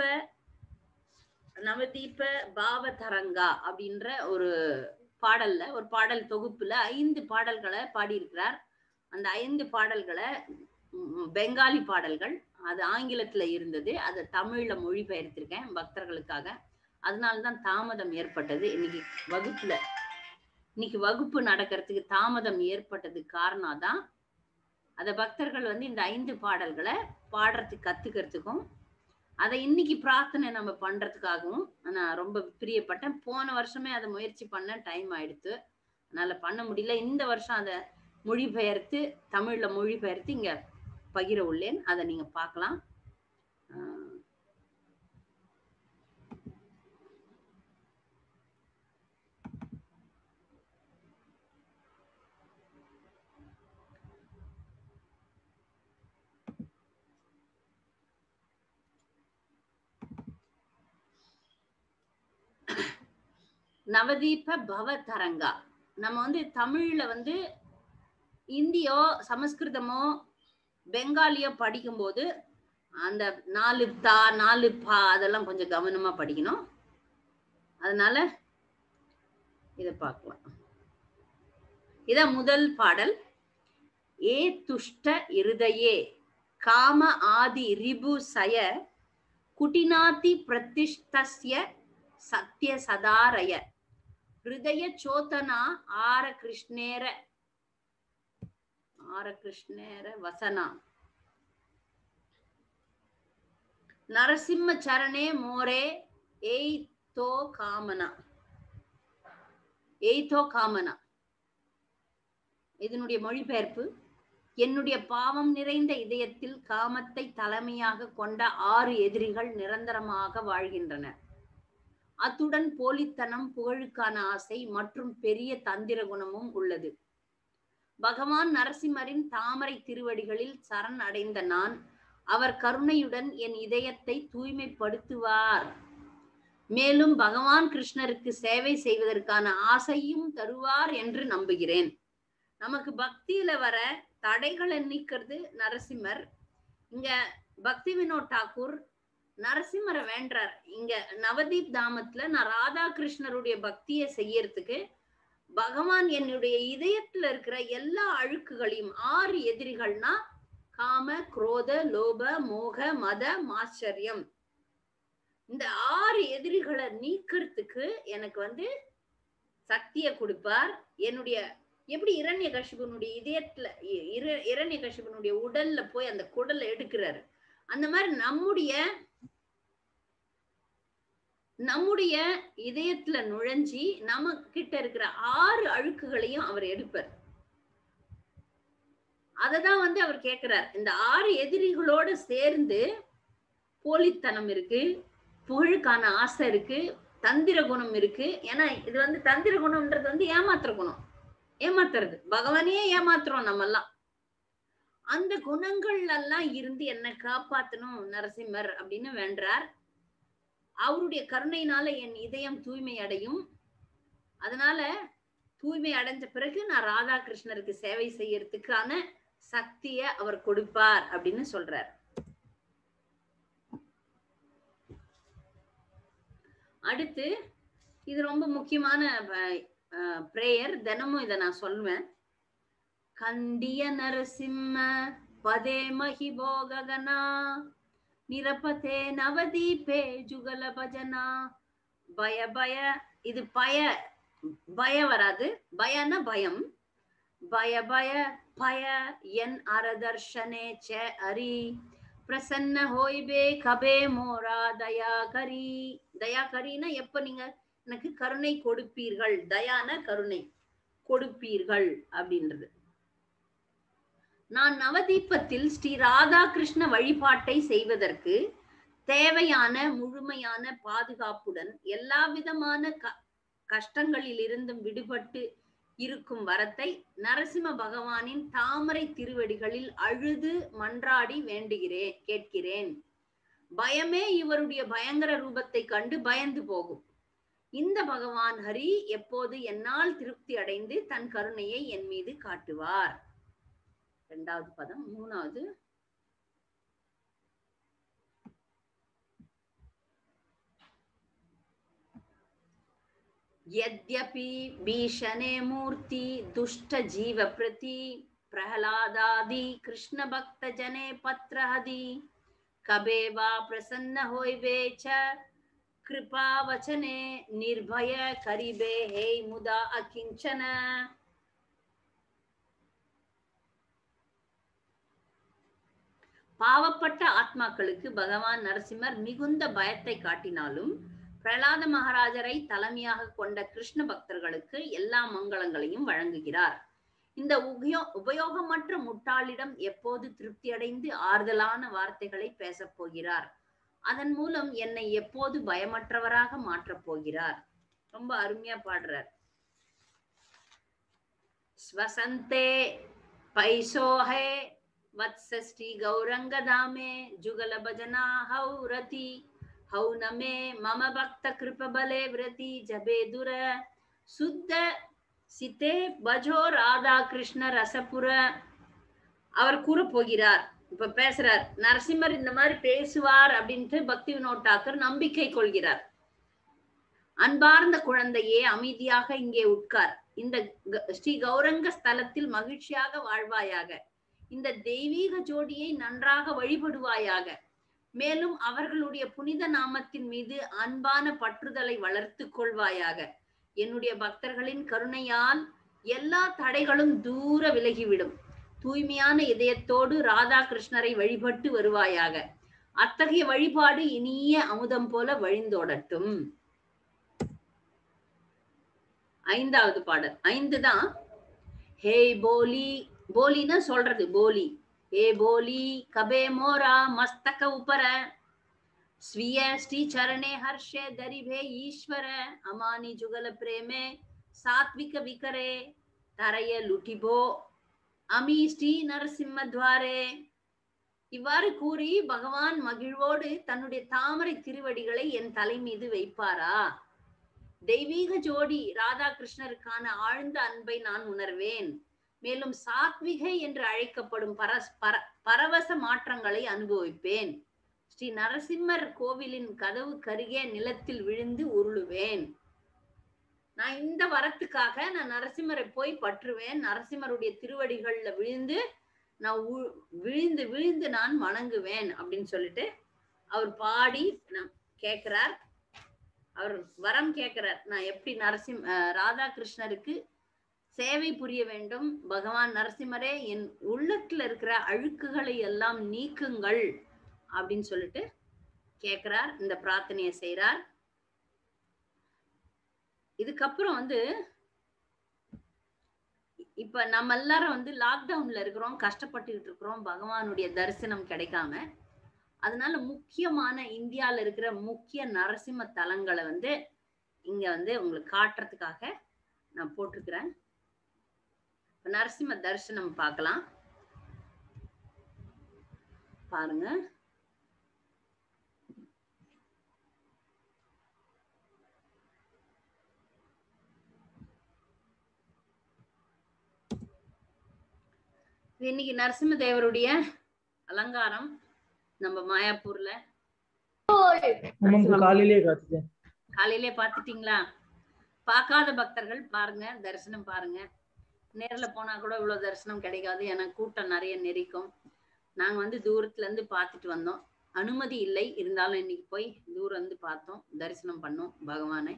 நவதீப பாவதரங்கா அப்படின்ற ஒரு பாடல்ல ஒரு பாடல் தொகுப்புல ஐந்து பாடல்களை பாடியிருக்கிறார் அந்த ஐந்து பாடல்களை ம், பெங்காலி பாடல்கள் அது ஆங்கிலத்துல இருந்தது அதை தமிழ்ல மொழிபெயர்த்திருக்கேன் பக்தர்களுக்காக அதனாலதான் தாமதம் ஏற்பட்டது இன்னைக்கு வகுப்புல இன்னைக்கு வகுப்பு நடக்கிறதுக்கு தாமதம் ஏற்பட்டது காரணம் தான் அத பக்தர்கள் வந்து இந்த ஐந்து பாடல்களை பாடுறதுக்கு கத்துக்கிறதுக்கும் அதை இன்னைக்கு பிரார்த்தனை நம்ம பண்றதுக்காகவும் நான் ரொம்ப பிரியப்பட்டேன் போன வருஷமே அதை முயற்சி பண்ண டைம் ஆயிடுத்து அதனால பண்ண முடியல இந்த வருஷம் அதை மொழிபெயர்த்து தமிழ்ல மொழிபெயர்த்து இங்க பகிர உள்ளேன் அதை நீங்க பார்க்கலாம் ஆஹ் நவதீப பவ தரங்கா நம்ம வந்து தமிழ்ல வந்து இந்தியோ சமஸ்கிருதமோ பெங்காலியோ படிக்கும்போது அந்த நாலு தா நாலு பா அதெல்லாம் கொஞ்சம் கவனமா படிக்கணும் அதனால இத பார்க்கலாம் இதான் முதல் பாடல் ஏ துஷ்ட இருதயே காம ஆதி ரிபு சய குட்டினாதி பிரதிஷ்டஸ்ய சத்ய சதாரய ஹிருதய சோதனா ஆர கிருஷ்ணேர ஆர கிருஷ்ணேர வசனா நரசிம்ம சரணே மோரே ஏய் தோ காமனா ஏய் தோ காமனா இதனுடைய மொழிபெயர்ப்பு என்னுடைய பாவம் நிறைந்த இதயத்தில் காமத்தை தலைமையாக கொண்ட ஆறு எதிரிகள் நிரந்தரமாக வாழ்கின்றனர் அத்துடன் போலித்தனம் புகழுக்கான ஆசை மற்றும் பெரிய தந்திர குணமும் உள்ளது பகவான் நரசிம்மரின் தாமரை திருவடிகளில் சரண் அடைந்த நான் அவர் கருணையுடன் என் இதயத்தை தூய்மைப்படுத்துவார் மேலும் பகவான் கிருஷ்ணருக்கு சேவை செய்வதற்கான ஆசையும் தருவார் என்று நம்புகிறேன் நமக்கு பக்தியில வர தடைகளை நீக்கிறது நரசிம்மர் இங்க பக்தி வினோத் தாக்கூர் நரசிம்மரை வேண்டார் இங்க நவதீப் தாமத்துல நான் ராதா கிருஷ்ணருடைய பக்தியை செய்யறதுக்கு பகவான் என்னுடைய இதயத்துல இருக்கிற எல்லா அழுக்குகளையும் ஆறு எதிரிகள்னா காம குரோத லோப மோக மத மாச்சரியம் இந்த ஆறு எதிரிகளை நீக்கிறதுக்கு எனக்கு வந்து சக்தியை கொடுப்பார் என்னுடைய எப்படி இரண்ய கஷிபனுடைய இதயத்துல இரண்ய கஷிபனுடைய உடல்ல போய் அந்த குடலை எடுக்கிறாரு அந்த மாதிரி நம்முடைய நம்முடைய இதயத்துல நுழைஞ்சி நம்ம கிட்ட இருக்கிற ஆறு அழுக்குகளையும் அவர் எடுப்பார் அததான் வந்து அவர் கேட்கிறார் இந்த ஆறு எதிரிகளோட சேர்ந்து போலித்தனம் இருக்கு புகழுக்கான ஆசை இருக்கு தந்திர குணம் இருக்கு ஏன்னா இது வந்து தந்திர குணம்ன்றது வந்து ஏமாத்துற குணம் ஏமாத்துறது பகவானே ஏமாத்துறோம் நம்ம எல்லாம் அந்த குணங்கள் எல்லாம் இருந்து என்ன காப்பாத்தணும் நரசிம்மர் அப்படின்னு வேண்டார் அவருடைய கருணையினால என் இதயம் தூய்மை அடையும் அதனால தூய்மை அடைஞ்ச பிறகு நான் ராதாகிருஷ்ணருக்கு சேவை செய்யறதுக்கான சக்திய அவர் கொடுப்பார் அப்படின்னு சொல்றார் அடுத்து இது ரொம்ப முக்கியமான பிரேயர் தினமும் இதை நான் சொல்லுவேன் கண்டிய நரசிம்ம பதே மகிபோகனா நிரபதே நவதீபே ஜுகல பஜனா பய பய இது பய பய வராது பயன பயம் பய பய பய என் அரதர்ஷனே ச அரி பிரசன்ன ஹோய்பே கபே மோரா தயா கரி தயா கரினா எப்ப நீங்க எனக்கு கருணை கொடுப்பீர்கள் தயான கருணை கொடுப்பீர்கள் அப்படின்றது நான் நவதீபத்தில் ஸ்ரீ ராதாகிருஷ்ண வழிபாட்டை செய்வதற்கு தேவையான முழுமையான பாதுகாப்புடன் எல்லா விதமான க கஷ்டங்களில் இருந்தும் விடுபட்டு இருக்கும் வரத்தை நரசிம்ம பகவானின் தாமரை திருவடிகளில் அழுது மன்றாடி வேண்டுகிறேன் கேட்கிறேன் பயமே இவருடைய பயங்கர ரூபத்தை கண்டு பயந்து போகும் இந்த பகவான் ஹரி எப்போது என்னால் திருப்தி அடைந்து தன் கருணையை என் மீது காட்டுவார் இரண்டாவது பதம் மூணாவது यद्यपि भीषणे मूर्ति दुष्ट जीव प्रति प्रहलादादि कृष्ण भक्त जने पत्र हदि कबे वा प्रसन्न होइबे च कृपा वचने निर्भय करिबे हे मुदा अकिंचन பாவப்பட்ட ஆத்மாக்களுக்கு பகவான் நரசிம்மர் மிகுந்த பயத்தை காட்டினாலும் பிரலாத மகாராஜரை தலைமையாக கொண்ட கிருஷ்ண பக்தர்களுக்கு எல்லா மங்களங்களையும் வழங்குகிறார் இந்த உபயோ உபயோகமற்ற முட்டாளிடம் எப்போது திருப்தி அடைந்து ஆறுதலான வார்த்தைகளை பேசப் போகிறார் அதன் மூலம் என்னை எப்போது பயமற்றவராக மாற்றப் போகிறார் ரொம்ப அருமையா பாடுறார் ஸ்வசந்தே பைசோஹே வத்சஸ்ரீ கௌரங்க தாமே ஜுகல பஜனா ஹௌரதி हौ न मे मम भक्त कृप बले व्रति जबे दुर சுத்த சித்தே பஜோ ராதா கிருஷ்ண ரசபுர அவர் கூற போகிறார் இப்ப பேசுறார் நரசிம்மர் இந்த மாதிரி பேசுவார் அப்படின்ட்டு பக்தி வினோத் டாக்கர் நம்பிக்கை கொள்கிறார் அன்பார்ந்த குழந்தையே அமைதியாக இங்கே உட்கார் இந்த ஸ்ரீ கௌரங்க ஸ்தலத்தில் மகிழ்ச்சியாக வாழ்வாயாக இந்த தெய்வீக ஜோடியை நன்றாக வழிபடுவாயாக மேலும் அவர்களுடைய புனித நாமத்தின் மீது அன்பான பற்றுதலை வளர்த்து கொள்வாயாக என்னுடைய பக்தர்களின் கருணையால் எல்லா தடைகளும் தூர விலகிவிடும் தூய்மையான இதயத்தோடு ராதா கிருஷ்ணரை வழிபட்டு வருவாயாக அத்தகைய வழிபாடு இனிய அமுதம் போல வழிந்தோடட்டும் ஐந்தாவது பாடல் ஐந்து தான் ஹே போலி போலின்னா சொல்றது போலி ஹே போலி கபே மோரா மஸ்தக உப்பர ஸ்வீய ஸ்ரீ சரணே ஹர்ஷே தரிபே ஈஸ்வர அமானி ஜுகல பிரேமே சாத்விக விகரே தரைய லுட்டிபோ அமி ஸ்ரீ நரசிம்ம துவாரே இவ்வாறு கூறி பகவான் மகிழ்வோடு தன்னுடைய தாமரை திருவடிகளை என் தலை மீது வைப்பாரா தெய்வீக ஜோடி ராதாகிருஷ்ணருக்கான ஆழ்ந்த அன்பை நான் உணர்வேன் மேலும் சாத்விகை என்று அழைக்கப்படும் பரஸ் பர பரவச மாற்றங்களை அனுபவிப்பேன் ஸ்ரீ நரசிம்மர் கோவிலின் கதவு கருகே நிலத்தில் விழுந்து உருளுவேன் நான் இந்த வரத்துக்காக நான் நரசிம்மரை போய் பற்றுவேன் நரசிம்மருடைய திருவடிகள்ல விழுந்து நான் உ- விழுந்து விழுந்து நான் வணங்குவேன் அப்படின்னு சொல்லிட்டு அவர் பாடி நான் கேக்குறார் அவர் வரம் கேக்குறார் நான் எப்படி நரசிம் அஹ் ராதாகிருஷ்ணருக்கு சேவை புரிய வேண்டும் பகவான் நரசிம்மரே என் உள்ளத்துல இருக்கிற அழுக்குகளை எல்லாம் நீக்குங்கள் அப்படின்னு சொல்லிட்டு கேக்குறார் இந்த பிரார்த்தனையை செய்றார் இதுக்கப்புறம் வந்து இப்ப நம்ம எல்லாரும் வந்து லாக்டவுன்ல இருக்கிறோம் கஷ்டப்பட்டுக்கிட்டு இருக்கிறோம் பகவானுடைய தரிசனம் கிடைக்காம அதனால முக்கியமான இந்தியால இருக்கிற முக்கிய நரசிம்ம தலங்களை வந்து இங்க வந்து உங்களுக்கு காட்டுறதுக்காக நான் போட்டிருக்கிறேன் இப்ப நரசிம்ம தரிசனம் பார்க்கலாம் பாருங்க இது இன்னைக்கு நரசிம்ம தேவருடைய அலங்காரம் நம்ம மாயாப்பூர்ல நமக்கு காலையிலேயே காத்துது காலையிலே பார்த்துட்டீங்களா பார்க்காத பக்தர்கள் பாருங்க தரிசனம் பாருங்க நேர்ல போனா கூட இவ்வளவு தரிசனம் கிடைக்காது ஏன்னா கூட்டம் நிறைய நெரிக்கும் நாங்க வந்து தூரத்துல இருந்து பார்த்துட்டு வந்தோம் அனுமதி இல்லை இருந்தாலும் இன்னைக்கு போய் தூரம் வந்து பார்த்தோம் தரிசனம் பண்ணோம் பகவானை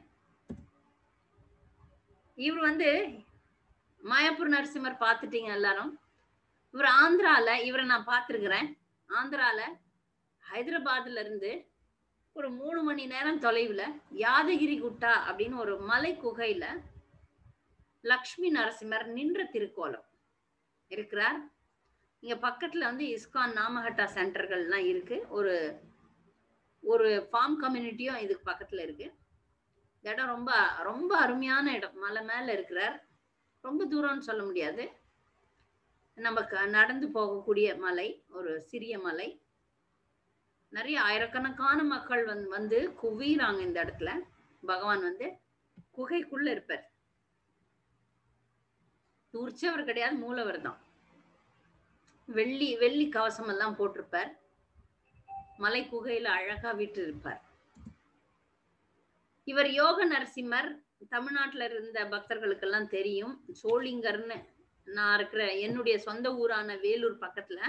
இவர் வந்து மாயாப்பூர் நரசிம்மர் பார்த்துட்டீங்க எல்லாரும் இவர் ஆந்திரால இவரை நான் பார்த்திருக்கிறேன் ஆந்திரால ஹைதராபாத்ல இருந்து ஒரு மூணு மணி நேரம் தொலைவுல யாதகிரி குட்டா அப்படின்னு ஒரு மலை குகையில லக்ஷ்மி நரசிம்மர் நின்ற திருக்கோலம் இருக்கிறார் இங்க பக்கத்துல வந்து இஸ்கான் நாமஹட்டா சென்டர்கள்லாம் இருக்கு ஒரு ஒரு ஃபார்ம் கம்யூனிட்டியும் இதுக்கு பக்கத்துல இருக்கு இந்த இடம் ரொம்ப ரொம்ப அருமையான இடம் மலை மேல இருக்கிறார் ரொம்ப தூரம்னு சொல்ல முடியாது நம்ம க- நடந்து போகக்கூடிய மலை ஒரு சிறிய மலை நிறைய ஆயிரக்கணக்கான மக்கள் வந்து வந்து குவிறாங்க இந்த இடத்துல பகவான் வந்து குகைக்குள்ள இருப்பார் தூர்ச்சவர் கிடையாது மூலவர் தான் வெள்ளி வெள்ளி கவசம் எல்லாம் போட்டிருப்பார் மலை குகையில அழகா வீட்டு இருப்பார் இவர் யோக நரசிம்மர் தமிழ்நாட்டுல இருந்த பக்தர்களுக்கெல்லாம் தெரியும் சோளிங்கர்னு நான் இருக்கிற என்னுடைய சொந்த ஊரான வேலூர் பக்கத்துல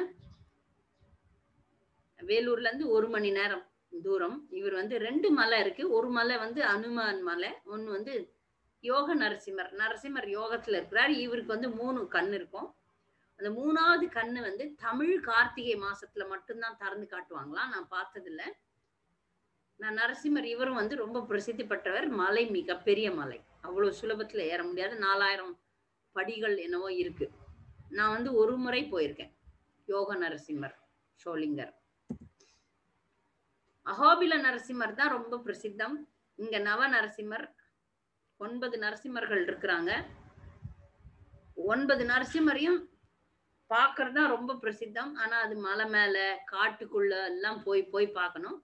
வேலூர்ல இருந்து ஒரு மணி நேரம் தூரம் இவர் வந்து ரெண்டு மலை இருக்கு ஒரு மலை வந்து அனுமான் மலை ஒன்னு வந்து யோக நரசிம்மர் நரசிம்மர் யோகத்துல இருக்கிறார் இவருக்கு வந்து மூணு கண் இருக்கும் அந்த மூணாவது கண்ணு வந்து தமிழ் கார்த்திகை மாசத்துல மட்டும்தான் திறந்து காட்டுவாங்களாம் நான் பார்த்தது இல்ல நான் நரசிம்மர் இவரும் வந்து ரொம்ப பிரசித்தி பெற்றவர் மலை மிகப்பெரிய மலை அவ்வளவு சுலபத்துல ஏற முடியாது நாலாயிரம் படிகள் என்னவோ இருக்கு நான் வந்து ஒரு முறை போயிருக்கேன் யோக நரசிம்மர் ஷோலிங்கர் அஹோபில நரசிம்மர் தான் ரொம்ப பிரசித்தம் இங்க நவ நரசிம்மர் ஒன்பது நரசிம்மர்கள் இருக்கிறாங்க ஒன்பது நரசிம்மரையும் பார்க்கறது தான் ரொம்ப பிரசித்தம் ஆனா அது மலை மேல காட்டுக்குள்ள எல்லாம் போய் போய் பார்க்கணும்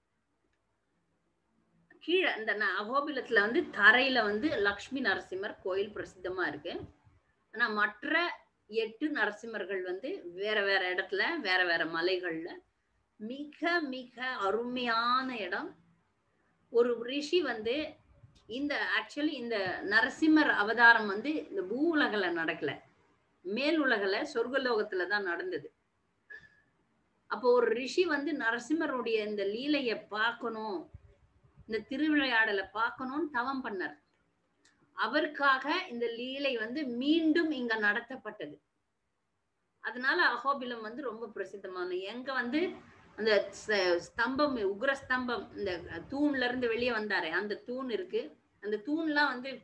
கீழே இந்த ந- அகோபிலத்துல வந்து தரையில வந்து லக்ஷ்மி நரசிம்மர் கோயில் பிரசித்தமா இருக்கு ஆனா மற்ற எட்டு நரசிம்மர்கள் வந்து வேற வேற இடத்துல வேற வேற மலைகள்ல மிக மிக அருமையான இடம் ஒரு ரிஷி வந்து இந்த ஆக்சுவலி இந்த நரசிம்மர் அவதாரம் வந்து இந்த பூ உலகில நடக்கல மேல் உலகில சொர்க்கலோகத்துல தான் நடந்தது அப்போ ஒரு ரிஷி வந்து நரசிம்மருடைய இந்த லீலைய பார்க்கணும் இந்த திருவிளையாடலை பார்க்கணும்னு தவம் பண்ணார் அவருக்காக இந்த லீலை வந்து மீண்டும் இங்க நடத்தப்பட்டது அதனால அகோபிலம் வந்து ரொம்ப பிரசித்தமான எங்க வந்து அந்த ச- ஸ்தம்பம் உக்ர ஸ்தம்பம் இந்த தூண்ல இருந்து வெளியே வந்தாரே அந்த தூண் இருக்கு அந்த தூண்லாம் வந்து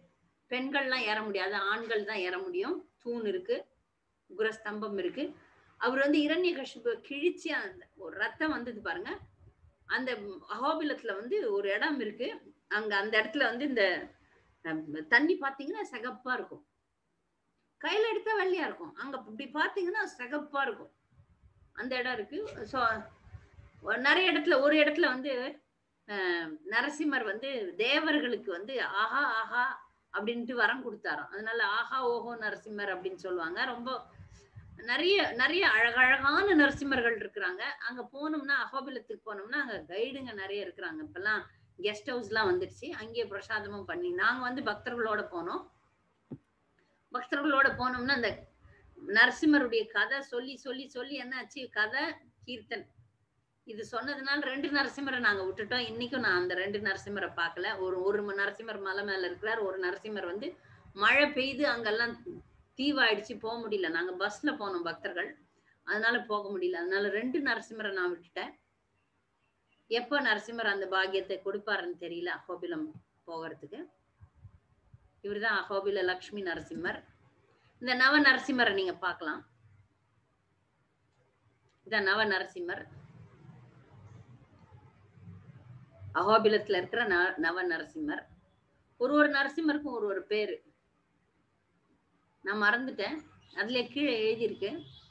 பெண்கள்லாம் ஏற முடியாது ஆண்கள் தான் ஏற முடியும் தூண் இருக்கு உக்ரஸ்தம்பம் இருக்கு அவர் வந்து இரண்ய கஷிப்பு கிழிச்சு அந்த ஒரு ரத்தம் வந்தது பாருங்க அந்த அகோபிலத்துல வந்து ஒரு இடம் இருக்கு அங்க அந்த இடத்துல வந்து இந்த அஹ், தண்ணி பாத்தீங்கன்னா சிகப்பா இருக்கும் கையில எடுத்தா வெள்ளையா இருக்கும் அங்க இப்படி பாத்தீங்கன்னா சிகப்பா இருக்கும் அந்த இடம் இருக்கு ஸோ நிறைய இடத்துல ஒரு இடத்துல வந்து அஹ், நரசிம்மர் வந்து தேவர்களுக்கு வந்து ஆஹா ஆஹா அப்படின்ட்டு வரம் கொடுத்தாராம் அதனால ஆஹா ஓஹோ நரசிம்மர் அப்படின்னு சொல்லுவாங்க ரொம்ப நிறைய நிறைய அழகழகான நரசிம்மர்கள் இருக்கிறாங்க அங்க போனோம்னா அகோபிலத்துக்கு போனோம்னா அங்க கைடுங்க நிறைய இருக்கிறாங்க இப்பெல்லாம் கெஸ்ட் ஹவுஸ்லாம் வந்துடுச்சு அங்கேயே பிரசாதமும் பண்ணி நாங்க வந்து பக்தர்களோட போனோம் பக்தர்களோட போனோம்னா அந்த நரசிம்மருடைய கதை சொல்லி சொல்லி சொல்லி என்னாச்சு கதை கீர்த்தன் இது சொன்னதுனால ரெண்டு நரசிம்மரை நாங்க விட்டுட்டோம் இன்னைக்கும் நான் அந்த ரெண்டு நரசிம்மரை பார்க்கல ஒரு ஒரு ம- நரசிம்மர் மலை மேல இருக்கிறார் ஒரு நரசிம்மர் வந்து மழை பெய்து அங்கெல்லாம் தீவாயிடுச்சு போக முடியல நாங்க பஸ்ல போனோம் பக்தர்கள் அதனால போக முடியல அதனால ரெண்டு நரசிம்மரை நான் விட்டுட்டேன் எப்போ நரசிம்மர் அந்த பாக்கியத்தை கொடுப்பாருன்னு தெரியல அகோபிலம் போகிறதுக்கு இவர்தான் அகோபில லக்ஷ்மி நரசிம்மர் இந்த நவ நரசிம்மரை நீங்க பார்க்கலாம் இதான் நவ நரசிம்மர் அகோபிலத்துல இருக்கிற ந- நவ நரசிம்மர் ஒரு ஒரு நரசிம்மருக்கும் ஒரு ஒரு பேரு நான் மறந்துட்டேன் அதுல கீழே எழுதியிருக்கு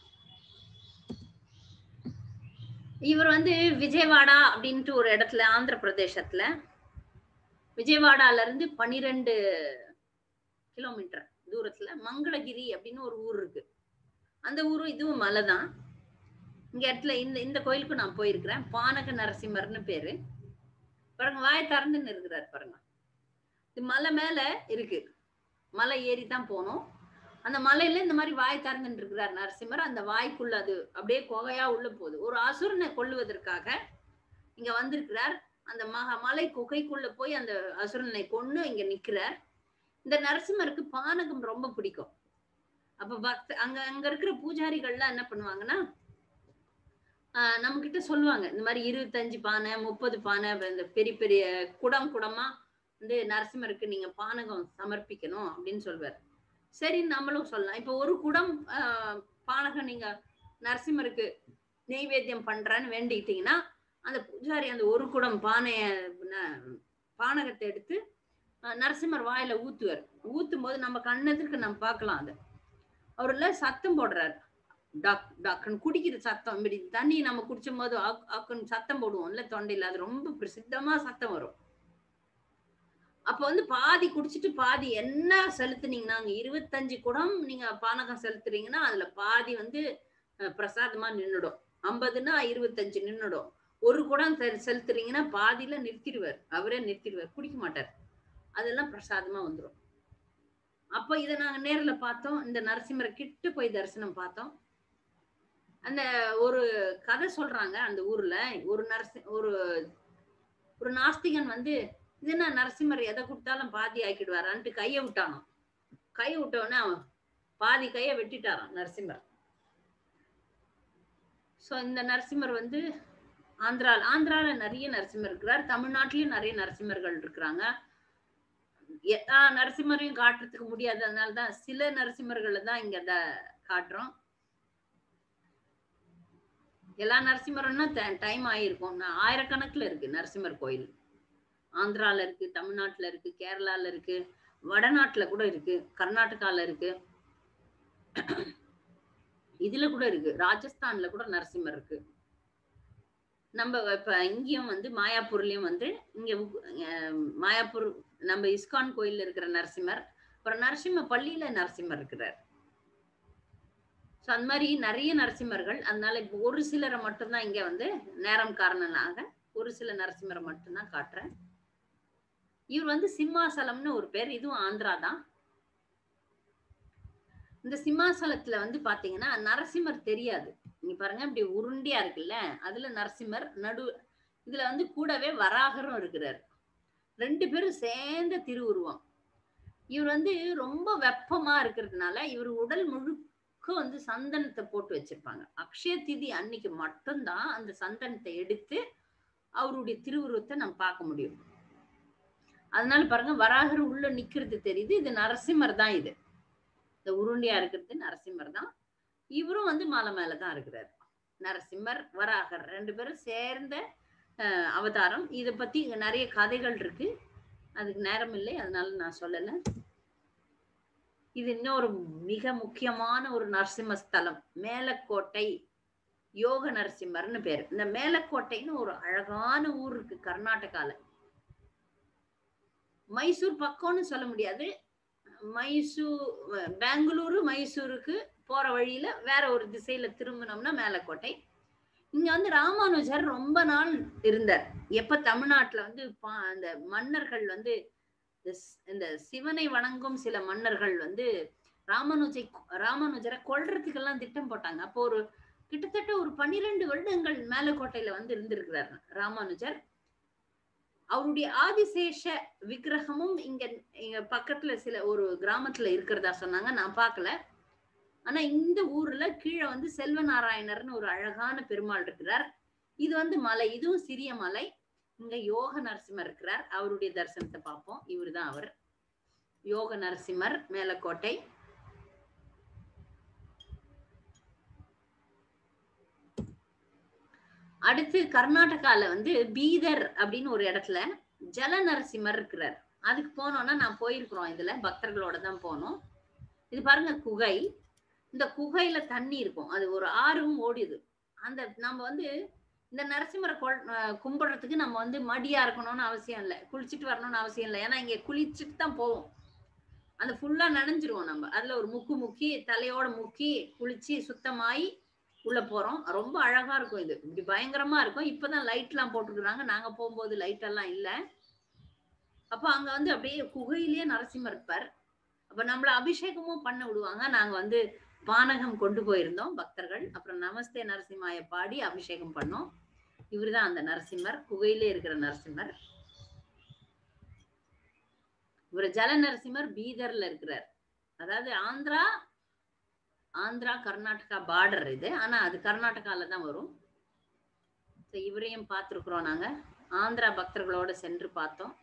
இவர் வந்து விஜயவாடா அப்படின்ட்டு ஒரு இடத்துல ஆந்திர பிரதேசத்துல விஜயவாடால இருந்து பன்னிரெண்டு கிலோமீட்டர் தூரத்துல மங்களகிரி அப்படின்னு ஒரு ஊர் இருக்கு அந்த ஊரும் இதுவும் மலை தான் இங்க இடத்துல இந்த இந்த கோயிலுக்கு நான் போயிருக்கிறேன் பானக நரசிம்மர்னு பேரு பாருங்க வாயை திறந்துன்னு இருக்கிறார் பாருங்க இது மலை மேல இருக்கு மலை ஏறி தான் போனோம் அந்த மலையில இந்த மாதிரி வாய் திறந்துட்டு இருக்கிறார் நரசிம்மர் அந்த வாய்க்குள்ள அது அப்படியே குகையா உள்ள போகுது ஒரு அசுரனை கொல்லுவதற்காக இங்க வந்திருக்கிறார் அந்த மக மலை குகைக்குள்ள போய் அந்த அசுரனை கொன்னு இங்க நிக்கிறார் இந்த நரசிம்மருக்கு பானகம் ரொம்ப பிடிக்கும் அப்ப பக்த அங்க அங்க இருக்கிற பூஜாரிகள்லாம் என்ன பண்ணுவாங்கன்னா ஆஹ் நம்ம கிட்ட சொல்லுவாங்க இந்த மாதிரி இருபத்தஞ்சு பானை முப்பது பானை அப்புறம் இந்த பெரிய பெரிய குடம் குடமா வந்து நரசிம்மருக்கு நீங்க பானகம் சமர்ப்பிக்கணும் அப்படின்னு சொல்வார் சரி நம்மளும் சொல்லலாம் இப்போ ஒரு குடம் ஆஹ், பானகம் நீங்க நரசிம்மருக்கு நெய்வேத்தியம் பண்றேன்னு வேண்டிக்கிட்டீங்கன்னா அந்த பூஜாரி அந்த ஒரு குடம் பானைய ந- பானகத்தை எடுத்து ஆஹ், நரசிம்மர் வாயில ஊத்துவார் ஊத்தும் போது நம்ம கண்ணெதிர்க்கு நம்ம பார்க்கலாம் அதை அவர்ல சத்தம் போடுறாரு டக் டக்குன்னு குடிக்கிற சத்தம் இப்படி தண்ணி நம்ம குடிச்சும் போது ஆக்- ஆக்குன்னு சத்தம் போடுவோம்ல தொண்டையில அது ரொம்ப பிரசித்தமா சத்தம் வரும் அப்ப வந்து பாதி குடிச்சிட்டு பாதி என்ன செலுத்துனீங்கன்னா அங்க இருபத்தஞ்சு குடம் நீங்க பானகம் செலுத்துறீங்கன்னா அதுல பாதி வந்து அஹ், பிரசாதமா நின்னுடும் ஐம்பதுன்னா இருபத்தஞ்சு நின்னுடும் ஒரு குடம் செ- செலுத்துறீங்கன்னா பாதியில நிறுத்திடுவார் அவரே நிறுத்திடுவார் குடிக்க மாட்டார் அதெல்லாம் பிரசாதமா வந்துடும் அப்ப இதை நாங்க நேர்ல பார்த்தோம் இந்த நரசிம்மரை கிட்ட போய் தரிசனம் பார்த்தோம் அந்த ஒரு கதை சொல்றாங்க அந்த ஊர்ல ஒரு நரசி ஒரு ஒரு நாஸ்திகன் வந்து இது என்ன நரசிம்மர் எதை கொடுத்தாலும் பாதி ஆக்கிடுவாரான்ட்டு கையை விட்டானோ கையை விட்டோன்னே அவன் பாதி கையை வெட்டிட்டாராம் நரசிம்மர் ஸோ இந்த நரசிம்மர் வந்து ஆந்திரால ஆந்திரால நிறைய நரசிம்மர் இருக்கிறார் தமிழ்நாட்டிலயும் நிறைய நரசிம்மர்கள் இருக்கிறாங்க எல்லா நரசிம்மரையும் காட்டுறதுக்கு முடியாது அதனால தான் சில நரசிம்மர்களை தான் இங்க த- காட்டுறோம் எல்லா நரசிம்மரம்னா டைம் ஆயிருக்கும் நான் ஆயிரக்கணக்குல இருக்கு நரசிம்மர் கோயில் ஆந்திரால இருக்கு தமிழ்நாட்டுல இருக்கு கேரளால இருக்கு வடநாட்டுல கூட இருக்கு கர்நாடகால இருக்கு இதுல கூட இருக்கு ராஜஸ்தான்ல கூட நரசிம்மர் இருக்கு நம்ம இப்ப இங்கேயும் வந்து மாயாப்பூர்லயும் வந்து இங்க உக்- அஹ் மாயாப்பூர் நம்ம இஸ்கான் கோயில்ல இருக்கிற நரசிம்மர் அப்புறம் நரசிம்ம பள்ளியில நரசிம்மர் இருக்கிறார் ஸோ அந்த மாதிரி நிறைய நரசிம்மர்கள் அதனால இப்போ ஒரு சிலரை மட்டும்தான் இங்க வந்து நேரம் காரணனாக ஒரு சில நரசிம்மரை மட்டும்தான் காட்டுறேன் இவர் வந்து சிம்மாசலம்னு ஒரு பேர் இதுவும் ஆந்திரா தான் இந்த சிம்மாசலத்துல வந்து பாத்தீங்கன்னா நரசிம்மர் தெரியாது நீங்க பாருங்க இப்படி உருண்டியா இருக்குல்ல அதுல நரசிம்மர் நடு இதுல வந்து கூடவே வராகரும் இருக்கிறார் ரெண்டு பேரும் சேர்ந்த திருவுருவம் இவர் வந்து ரொம்ப வெப்பமா இருக்கிறதுனால இவர் உடல் முழுக்க வந்து சந்தனத்தை போட்டு வச்சிருப்பாங்க அக்ஷய திதி அன்னைக்கு மட்டும்தான் அந்த சந்தனத்தை எடுத்து அவருடைய திருவுருவத்தை நம்ம பார்க்க முடியும் அதனால பாருங்க வராகர் உள்ள நிக்கிறது தெரியுது இது நரசிம்மர் தான் இது இந்த உருண்டையா இருக்கிறது நரசிம்மர் தான் இவரும் வந்து மலை மேலதான் இருக்கிறார் நரசிம்மர் வராகர் ரெண்டு பேரும் சேர்ந்த அஹ், அவதாரம் இதை பத்தி இங்க நிறைய கதைகள் இருக்கு அதுக்கு நேரம் இல்லை அதனால நான் சொல்லல இது இன்னொரு மிக முக்கியமான ஒரு நரசிம்ம ஸ்தலம் மேலக்கோட்டை யோக நரசிம்மர்னு பேரு இந்த மேலக்கோட்டைன்னு ஒரு அழகான ஊர் இருக்கு கர்நாடகால மைசூர் பக்கம்னு சொல்ல முடியாது மைசூர் பெங்களூரு மைசூருக்கு போற வழியில வேற ஒரு திசையில திரும்பினோம்னா மேலக்கோட்டை இங்க வந்து ராமானுஜர் ரொம்ப நாள் இருந்தார் எப்ப தமிழ்நாட்டுல வந்து பா- அந்த மன்னர்கள் வந்து இந்த ஸ்- இந்த சிவனை வணங்கும் சில மன்னர்கள் வந்து ராமானுஜை ராமானுஜரை கொல்றதுக்கெல்லாம் திட்டம் போட்டாங்க அப்போ ஒரு கிட்டத்தட்ட ஒரு பன்னிரெண்டு வருடங்கள் மேலக்கோட்டையில வந்து இருந்திருக்கிறார் ராமானுஜர் அவருடைய ஆதிசேஷ விக்கிரகமும் இங்க இங்க பக்கத்துல சில ஒரு கிராமத்துல இருக்கிறதா சொன்னாங்க நான் பார்க்கல ஆனா இந்த ஊர்ல கீழே வந்து செல்வநாராயணர்னு ஒரு அழகான பெருமாள் இருக்கிறார் இது வந்து மலை இதுவும் சிறிய மலை இங்க யோக நரசிம்மர் இருக்கிறார் அவருடைய தரிசனத்தை பார்ப்போம் இவர்தான் அவர் யோக நரசிம்மர் மேலக்கோட்டை அடுத்து கர்நாடகால வந்து பீதர் அப்படின்னு ஒரு இடத்துல ஜல நரசிம்மர் இருக்கிறார் அதுக்கு போனோம்னா நான் போயிருக்கிறோம் இதுல பக்தர்களோட தான் போனோம் இது பாருங்க குகை இந்த குகையில தண்ணி இருக்கும் அது ஒரு ஆறும் ஓடிது அந்த நம்ம வந்து இந்த நரசிம்மரை கொள் அஹ் கும்பிடுறதுக்கு நம்ம வந்து மடியா இருக்கணும்னு அவசியம் இல்லை குளிச்சுட்டு வரணும்னு அவசியம் இல்லை ஏன்னா இங்க குளிச்சுட்டு தான் போவோம் அந்த ஃபுல்லா நனைஞ்சிருவோம் நம்ம அதுல ஒரு முக்கு முக்கி தலையோட முக்கி குளிச்சு சுத்தமாயி உள்ள போறோம் ரொம்ப அழகா இருக்கும் இது இப்படி பயங்கரமா இருக்கும் இப்பதான் லைட் எல்லாம் போட்டுருக்காங்க நாங்க போகும்போது லைட் எல்லாம் இல்ல அப்ப அங்க வந்து அப்படியே குகையிலேயே நரசிம்மர் இருப்பார் அப்ப நம்மள அபிஷேகமும் பண்ண விடுவாங்க நாங்க வந்து பானகம் கொண்டு போயிருந்தோம் பக்தர்கள் அப்புறம் நமஸ்தே நரசிம்மாய பாடி அபிஷேகம் பண்ணோம் இவர்தான் அந்த நரசிம்மர் குகையிலே இருக்கிற நரசிம்மர் இவர் ஜல நரசிம்மர் பீதர்ல இருக்கிறார் அதாவது ஆந்திரா ஆந்திரா கர்நாடகா பார்டர் இது ஆனா அது கர்நாடகால தான் வரும் So, இவரையும் பார்த்திருக்கிறோம் நாங்க ஆந்திரா பக்தர்களோட சென்று பார்த்தோம்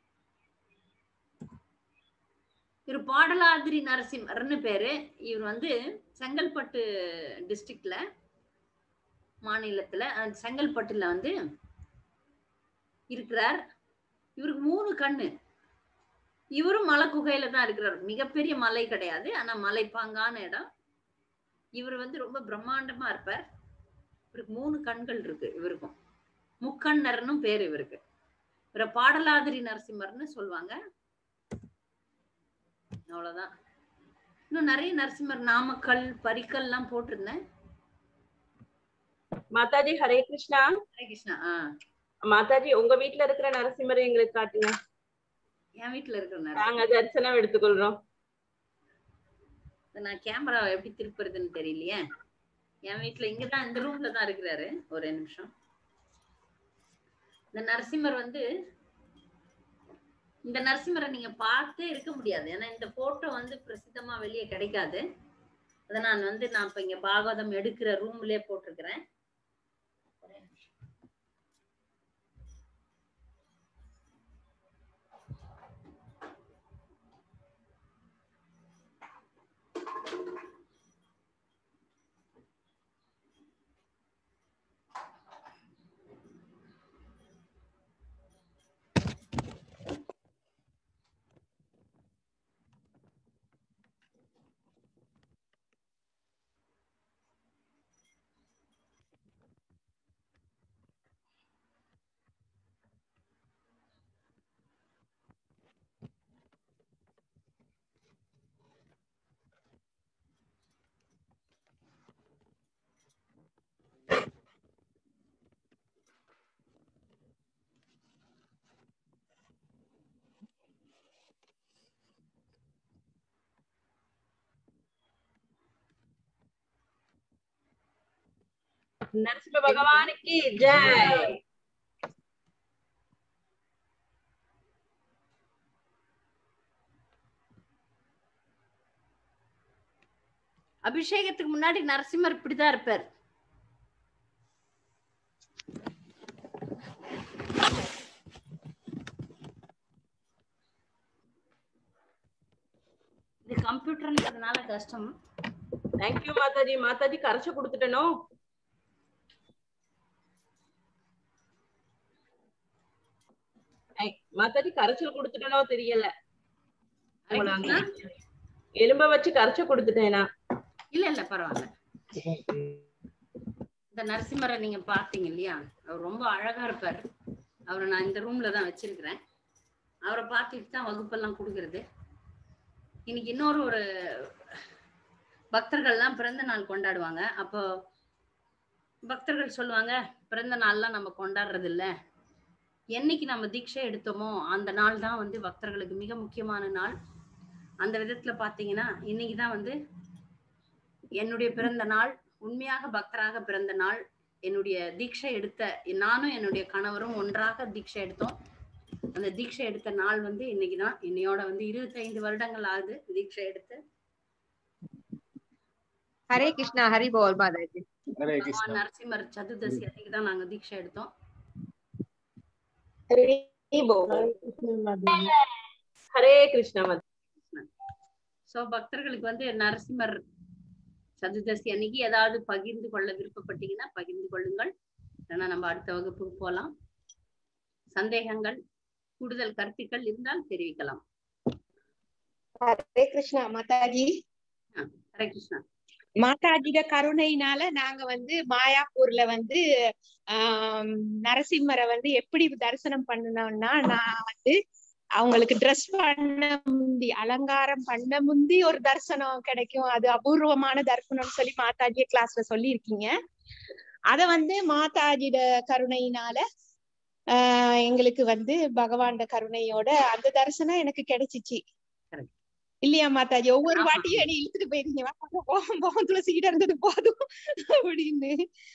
இவர் பாடலாதிரி நரசிம்மர்னு பேரு இவர் வந்து செங்கல்பட்டு டிஸ்ட்ரிக்ட்ல மாநிலத்துல அஹ், செங்கல்பட்டுல வந்து இருக்கிறார் இவருக்கு மூணு கண்ணு இவரும் மலை குகையில தான் இருக்கிறார் மிகப்பெரிய மலை கிடையாது ஆனா மலைப்பாங்கான இடம் இவர் வந்து ரொம்ப பிரம்மாண்டமா இருப்பார் இவருக்கு மூணு கண்கள் இருக்கு இவருக்கும் முக்கண்ணர்னும் பேர் இவருக்கு இவரை பாடலாதிரி நரசிம்மர்னு சொல்லுவாங்க அவ்வளவுதான் இன்னும் நிறைய நரசிம்மர் நாமக்கல் பரிக்கல் எல்லாம் போட்டிருந்தேன் மாதாஜி ஹரே கிருஷ்ணா ஹரே கிருஷ்ணா ஆஹ் மாதாஜி உங்க வீட்ல இருக்கிற நரசிம்மரை எங்களுக்கு காட்டுங்க என் வீட்டுல இருக்கிற நாங்க நரசிம்மர் தரிசனம் எடுத்துக்கொள்றோம் நான் கேமரா எப்படி திருப்புறதுன்னு தெரியலையே என் வீட்டுல இங்கதான் இந்த ரூம்ல தான் இருக்கிறாரு ஒரு நிமிஷம் இந்த நரசிம்மர் வந்து இந்த நரசிம்மரை நீங்க பார்த்தே இருக்க முடியாது ஏன்னா இந்த போட்டோ வந்து பிரசித்தமா வெளியே கிடைக்காது அதை நான் வந்து நான் இப்ப இங்க பாகவதம் எடுக்கிற ரூம்லயே போட்டிருக்கிறேன் ஒரே நிமிஷம். நரசிம்ம பகவானுக்கு ஜெய் அபிஷேகத்துக்கு முன்னாடி நரசிம்மர் இப்படிதான் இருப்பார் கம்ப்யூட்டர்ன்றதுனால கஷ்டம் தேங்க்யூ மாதாஜி மாதாஜி கரைச்சு கொடுத்துட்டனோ ஐ, மாதாஜி கரைச்சல் கொடுத்துட்டனோ தெரியல உங்களை அங்க எலும்ப வச்சு கரைச்சு கொடுத்துட்டேனா இல்ல இல்ல பரவாயில்ல இந்த நரசிம்மரை நீங்க பாத்தீங்க இல்லையா அவர் ரொம்ப அழகா இருப்பாரு அவரை நான் இந்த ரூம்ல தான் வச்சிருக்கிறேன் அவரை பார்த்துட்டு தான் வகுப்பெல்லாம் கொடுக்கறது இன்னைக்கு இன்னொரு ஒரு பக்தர்கள்லாம் பிறந்த நாள் கொண்டாடுவாங்க அப்போ பக்தர்கள் சொல்லுவாங்க பிறந்த நாள்லாம் நம்ம கொண்டாடுறது இல்ல என்னைக்கு நம்ம தீட்சை எடுத்தோமோ அந்த நாள் தான் வந்து பக்தர்களுக்கு மிக முக்கியமான நாள் அந்த விதத்துல பாத்தீங்கன்னா இன்னைக்கு தான் வந்து என்னுடைய பிறந்த நாள் உண்மையாக பக்தராக பிறந்த நாள் என்னுடைய தீட்சை எடுத்த நானும் என்னுடைய கணவரும் ஒன்றாக தீட்சை எடுத்தோம் அந்த தீட்சை எடுத்த நாள் வந்து இன்னைக்குதான் என்னையோட வந்து இருபத்தைந்து வருடங்கள் ஆகுது தீட்சை எடுத்து ஹரே கிருஷ்ணா ஹரி போல் மாதாஜி ஹரே பகவான் கிருஷ்ணா நரசிம்மர் சதுர்தசி அன்னைக்கு தான் நாங்க தீட்சை எடுத்தோம் ஹரே கிருஷ்ணா மாதாஜி சோ பக்தர்களுக்கு வந்து நரசிம்மர் சதுர்தசி அன்னைக்கு ஏதாவது பகிர்ந்து கொள்ள விருப்பப்பட்டீங்கன்னா பகிர்ந்து கொள்ளுங்கள் இல்லைன்னா நம்ம அடுத்த வகுப்புக்கு போலாம் சந்தேகங்கள் கூடுதல் கருத்துக்கள் இருந்தால் தெரிவிக்கலாம் ஹரே கிருஷ்ணா மாதாஜி ஹரே கிருஷ்ணா மாதாஜிட கருணையினால நாங்க வந்து மாயாப்பூர்ல வந்து ஆஹ் நரசிம்மரை வந்து எப்படி தரிசனம் பண்ணணும்னா நான் வந்து அவங்களுக்கு ட்ரெஸ் பண்ண முந்தி அலங்காரம் பண்ண முந்தி ஒரு தரிசனம் கிடைக்கும் அது அபூர்வமான தரிசனம்னு சொல்லி மாதாஜி கிளாஸ்ல சொல்லி இருக்கீங்க அத வந்து மாதாஜிட கருணையினால ஆஹ் எங்களுக்கு வந்து பகவான்ட கருணையோட அந்த தரிசனம் எனக்கு கிடைச்சிச்சு Correct. இல்லையா மாதாஜி ஒவ்வொரு ஆமா. வாட்டியும் என்னை இழுத்துட்டு போயிருக்கீங்க வா, வா, போவோம் போவோம் துளசிக்கிட்ட இருந்தது போதும் அப்படின்னு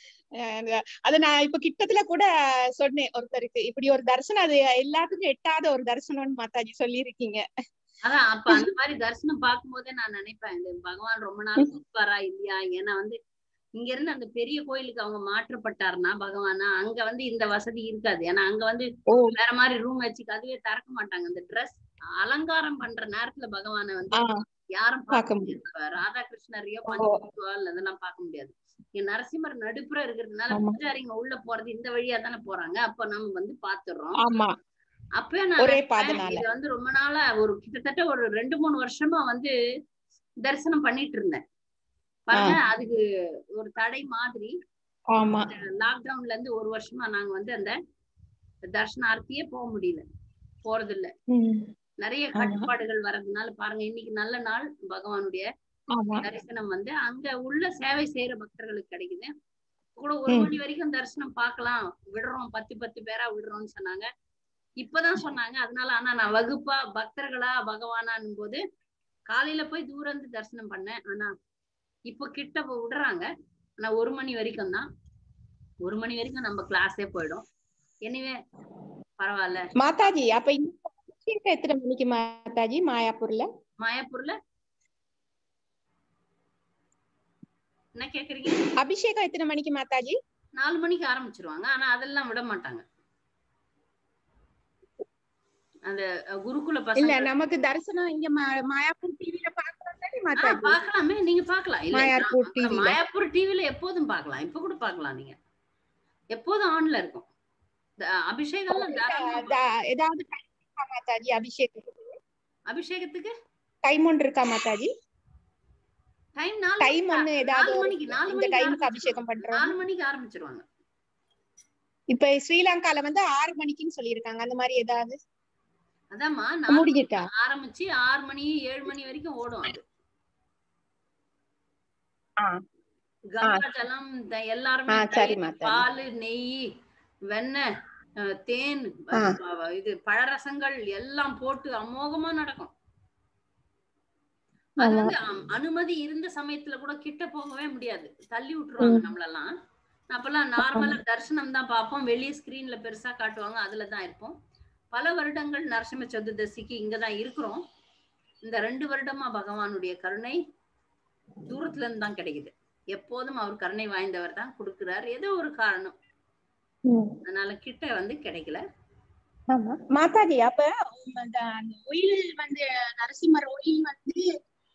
அஹ் அத நான் இப்ப கிட்டத்துல கூட சொன்னேன் ஒருத்தருக்கு இப்படி ஒரு தரிசனம் அது எல்லாத்துக்கும் எட்டாத ஒரு தரிசனம்னு மாதாஜி சொல்லி இருக்கீங்க அதான் அப்ப அந்த மாதிரி தரிசனம் பார்க்கும்போதே நான் நினைப்பேன் இந்த பகவான் ரொம்ப நாள் இருப்பாரா இல்லையா ஏன்னா வந்து இங்க இருந்து அந்த பெரிய கோயிலுக்கு அவங்க மாற்றப்பட்டாருன்னா பகவானா அங்க வந்து இந்த வசதி இருக்காது ஏன்னா அங்க வந்து ஓ. வேற மாதிரி ரூம் வச்சு அதுவே திறக்க மாட்டாங்க அந்த ட்ரெஸ் அலங்காரம் பண்ற நேரத்துல பகவானை வந்து ஆஹ் யாரும் பார்க்க பார்க்க முடியாது. முடியாது இப்ப ராதாகிருஷ்ணரையோ ஓ. பஞ்சமுத்துவால் அதெல்லாம் பார்க்க முடியாது இங்க நரசிம்மர் நடுப்புற இருக்கிறதுனால ஆமா. பூஜாரிங்க உள்ள போறது இந்த வழியா தானே போறாங்க அப்ப நம்ம வந்து பாத்துடுறோம் ஆமா அப்பவே நான் ஒரே நினைப்பேன், பாதனால. இது வந்து ரொம்ப நாளா ஒரு கிட்டத்தட்ட ஒரு ரெண்டு மூணு வருஷமா வந்து தரிசனம் பண்ணிட்டு இருந்தேன் பாருங்க அதுக்கு ஒரு தடை மாதிரி ஆமா லாக்டவுன்ல இருந்து ஒரு வருஷமா நாங்க வந்து அந்த தர்ஷனார்த்தியே போக முடியல போறது இல்ல உம் நிறைய ஆமா. கட்டுப்பாடுகள் வர்றதுனால பாருங்க இன்னைக்கு நல்ல நாள் பகவானுடைய ஆமா தரிசனம் வந்து அங்க உள்ள சேவை செய்யற பக்தர்களுக்கு கிடைக்குது கூட ஒரு ம். மணி வரைக்கும் தரிசனம் பார்க்கலாம் விடுறோம் பத்து பத்து பேரா விடுறோம்னு சொன்னாங்க இப்பதான் சொன்னாங்க அதனால ஆனா நான் வகுப்பா பக்தர்களா பகவானான் போது காலையில போய் தூரம் இருந்து தரிசனம் பண்ணேன் ஆனா இப்ப கிட்ட போ- விடுறாங்க ஆனா ஒரு மணி வரைக்கும் தான் ஒரு மணி வரைக்கும் நம்ம கிளாஸே போயிடும் எனிவே பரவாயில்ல மாதாஜி அப்ப இந்த அபிஷேகம் எத்தனை மணிக்கு மாதாஜி மாயாப்பூர்ல மாயாப்பூர்ல என்ன கேக்குறீங்க அபிஷேகம் எத்தனை மணிக்கு மாதாஜி நாலு மணிக்கு ஆரம்பிச்சிருவாங்க ஆனா அதெல்லாம் விட மாட்டாங்க அந்த அஹ், குருகுல இல்ல பசங்க நமக்கு தரிசனம் இங்க மா- மாயாப்பூர் டிவில பாக்கலாம் தானே ஆ, மாதாஜி பார்க்கலாமே நீங்க பார்க்கலாம் இல்ல மாயாப்பூர் நான் TV ல. மாயாப்பூர் டிவில எப்போதும் பார்க்கலாம் இப்ப கூட பார்க்கலாம் நீங்க எப்போதும் ஆன்ல இருக்கும் இந்த அபிஷேகம்லாம் தாராளமா த- ஏதாவது time இருக்கா மாதாஜி அபிஷேகத்துக்கு அபிஷேகத்துக்கு டைம் ஒன்று இருக்கா மாதாஜி டைம் நாலு டைம் மணிக்கு ஒண்ணு நாலு ஏதாவது மணிக்கு நாலு இந்த மணிக்கு டைமுக்கு ஆரம்பிச்சிருவாங்க. அபிஷேகம் பண்றோம் நாலு மணிக்கு ஆரம்பிச்சிருவாங்க இப்ப ஸ்ரீலங்கால வந்து ஆறு மணிக்குன்னு சொல்லியிருக்காங்க அந்த மாதிரி ஏதாவது அதாம்மா நாலு முடிஞ்சிட்டா ஆரம்பிச்சு ஆறு மணி ஏழு மணி வரைக்கும் ஓடும் அது ஆ. கங்கா ஜலம் இந்த எல்லாருமே ஆ, சரி, தயிர், மாதாஜி. பால் நெய் வெண்ணெய் அஹ், தேன் ஆ. அஹ், இது பழரசங்கள் எல்லாம் போட்டு அமோகமா நடக்கும் அது ஆமா. வந்து அம், அனுமதி இருந்த சமயத்துல கூட கிட்ட போகவே முடியாது தள்ளி விட்டுருவாங்க நம்மளெல்லாம் அப்பெல்லாம் நார்மலா தரிசனம் தான் பார்ப்போம் வெளியே ஸ்கிரீன்ல பெருசா காட்டுவாங்க அதுல தான் இருப்போம் பல வருடங்கள் நரசிம்ம சதுர்தசிக்கு இங்கதான் இருக்கிறோம் இந்த ரெண்டு வருடமா பகவானுடைய கருணை தூரத்துல இருந்து தான் கிடைக்குது எப்போதும் அவர் கருணை வாய்ந்தவர் தான் கொடுக்கிறார் ஏதோ ஒரு காரணம் ம். அதனால கிட்ட வந்து கிடைக்கல ஆமா மாதாஜி அப்ப உம் அந்த அந்த ஒயில் வந்து நரசிம்மர் ஒயில் வந்து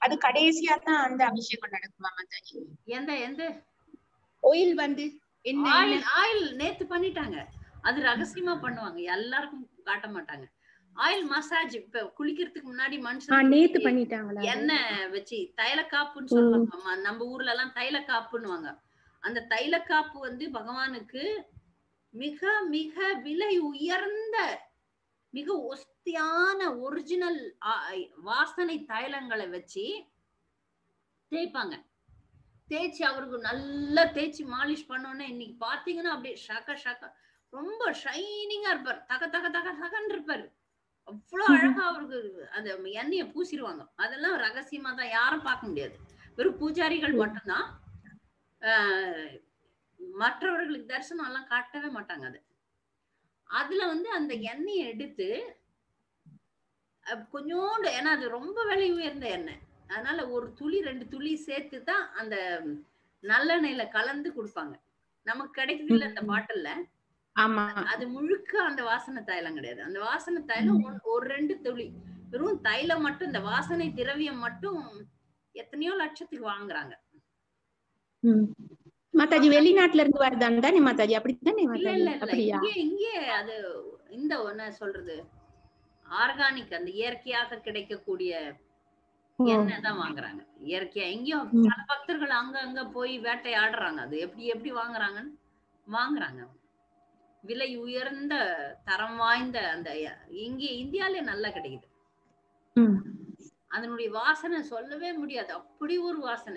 அது கடைசியா தான் அந்த அபிஷேகம் நடக்குமா மாதாஜி எந்த எந்த ஆயில் வந்து என்ன ஆயில் ஆயில் நேத்து பண்ணிட்டாங்க அது ரகசியமா பண்ணுவாங்க எல்லாருக்கும் காட்ட மாட்டாங்க ஆயில் மசாஜ் இப்ப குளிக்கிறதுக்கு முன்னாடி ஆ, மனுஷன் நேத்து பண்ணிட்டாங்களா எண்ணெய் வச்சு தைலக்காப்புன்னு சொல்லுவாங்க ம- நம்ம ஊர்ல எல்லாம் தைலக்காப்புன்னுவாங்க அந்த தைலக்காப்பு வந்து பகவானுக்கு மிக மிக விலை உயர்ந்த மிக ஒஸ்தியான ஒரிஜினல் வாசனை தைலங்களை வச்சு தேய்ப்பாங்க தேய்ச்சி அவருக்கு நல்லா தேய்ச்சி மாலிஷ் பண்ணோன்னே இன்னைக்கு பாத்தீங்கன்னா அப்படியே ஷக ஷக ரொம்ப ஷைனிங்கா இருப்பார் தக தக தக தகன்னு இருப்பாரு அவ்வளவு அழகா அவருக்கு அந்த எண்ணெயை பூசிடுவாங்க அதெல்லாம் ரகசியமா தான் யாரும் பார்க்க முடியாது வெறும் பூஜாரிகள் மட்டும்தான் ஆஹ் மற்றவர்களுக்கு தரிசனம் எல்லாம் காட்டவே மாட்டாங்க அது அதுல வந்து அந்த எண்ணெயை எடுத்து அஹ் கொஞ்சோண்டு ஏன்னா அது ரொம்ப விலை உயர்ந்த எண்ணெய் அதனால ஒரு துளி ரெண்டு துளி சேர்த்து தான் அந்த நல்லெண்ணெயில கலந்து கொடுப்பாங்க நமக்கு கிடைக்குது இல்ல அந்த பாட்டில்ல ஆமா அது முழுக்க அந்த வாசனை தைலம் கிடையாது அந்த வாசனை தைலம் ஒன்- ஒரு ரெண்டு துளி வெறும் தைலம் மட்டும் இந்த வாசனை திரவியம் மட்டும் எத்தனையோ லட்சத்துக்கு வாங்குறாங்க ம். மாதாஜி வெளிநாட்டுல இருந்து வருதான் தானே மாதாஜி அப்படித்தானே இல்ல மாதாஜி இல்ல இல்ல அப்படியா இங்கே இங்கே அது இந்த என்ன சொல்றது ஆர்கானிக் அந்த இயற்கையாக கிடைக்கக்கூடிய ஓ. எண்ணெய் தான் வாங்குறாங்க இயற்கையா எங்கேயும் ம். பல பக்தர்கள் அங்க அங்க போய் வேட்டையாடுறாங்க அது எப்படி எப்படி வாங்குறாங்கன்னு வாங்குறாங்க விலை உயர்ந்த தரம் வாய்ந்த அந்த எ- இங்கே இந்தியாலே நல்லா கிடைக்குது ம். அதனுடைய வாசனை சொல்லவே முடியாது அப்படி ஒரு வாசனை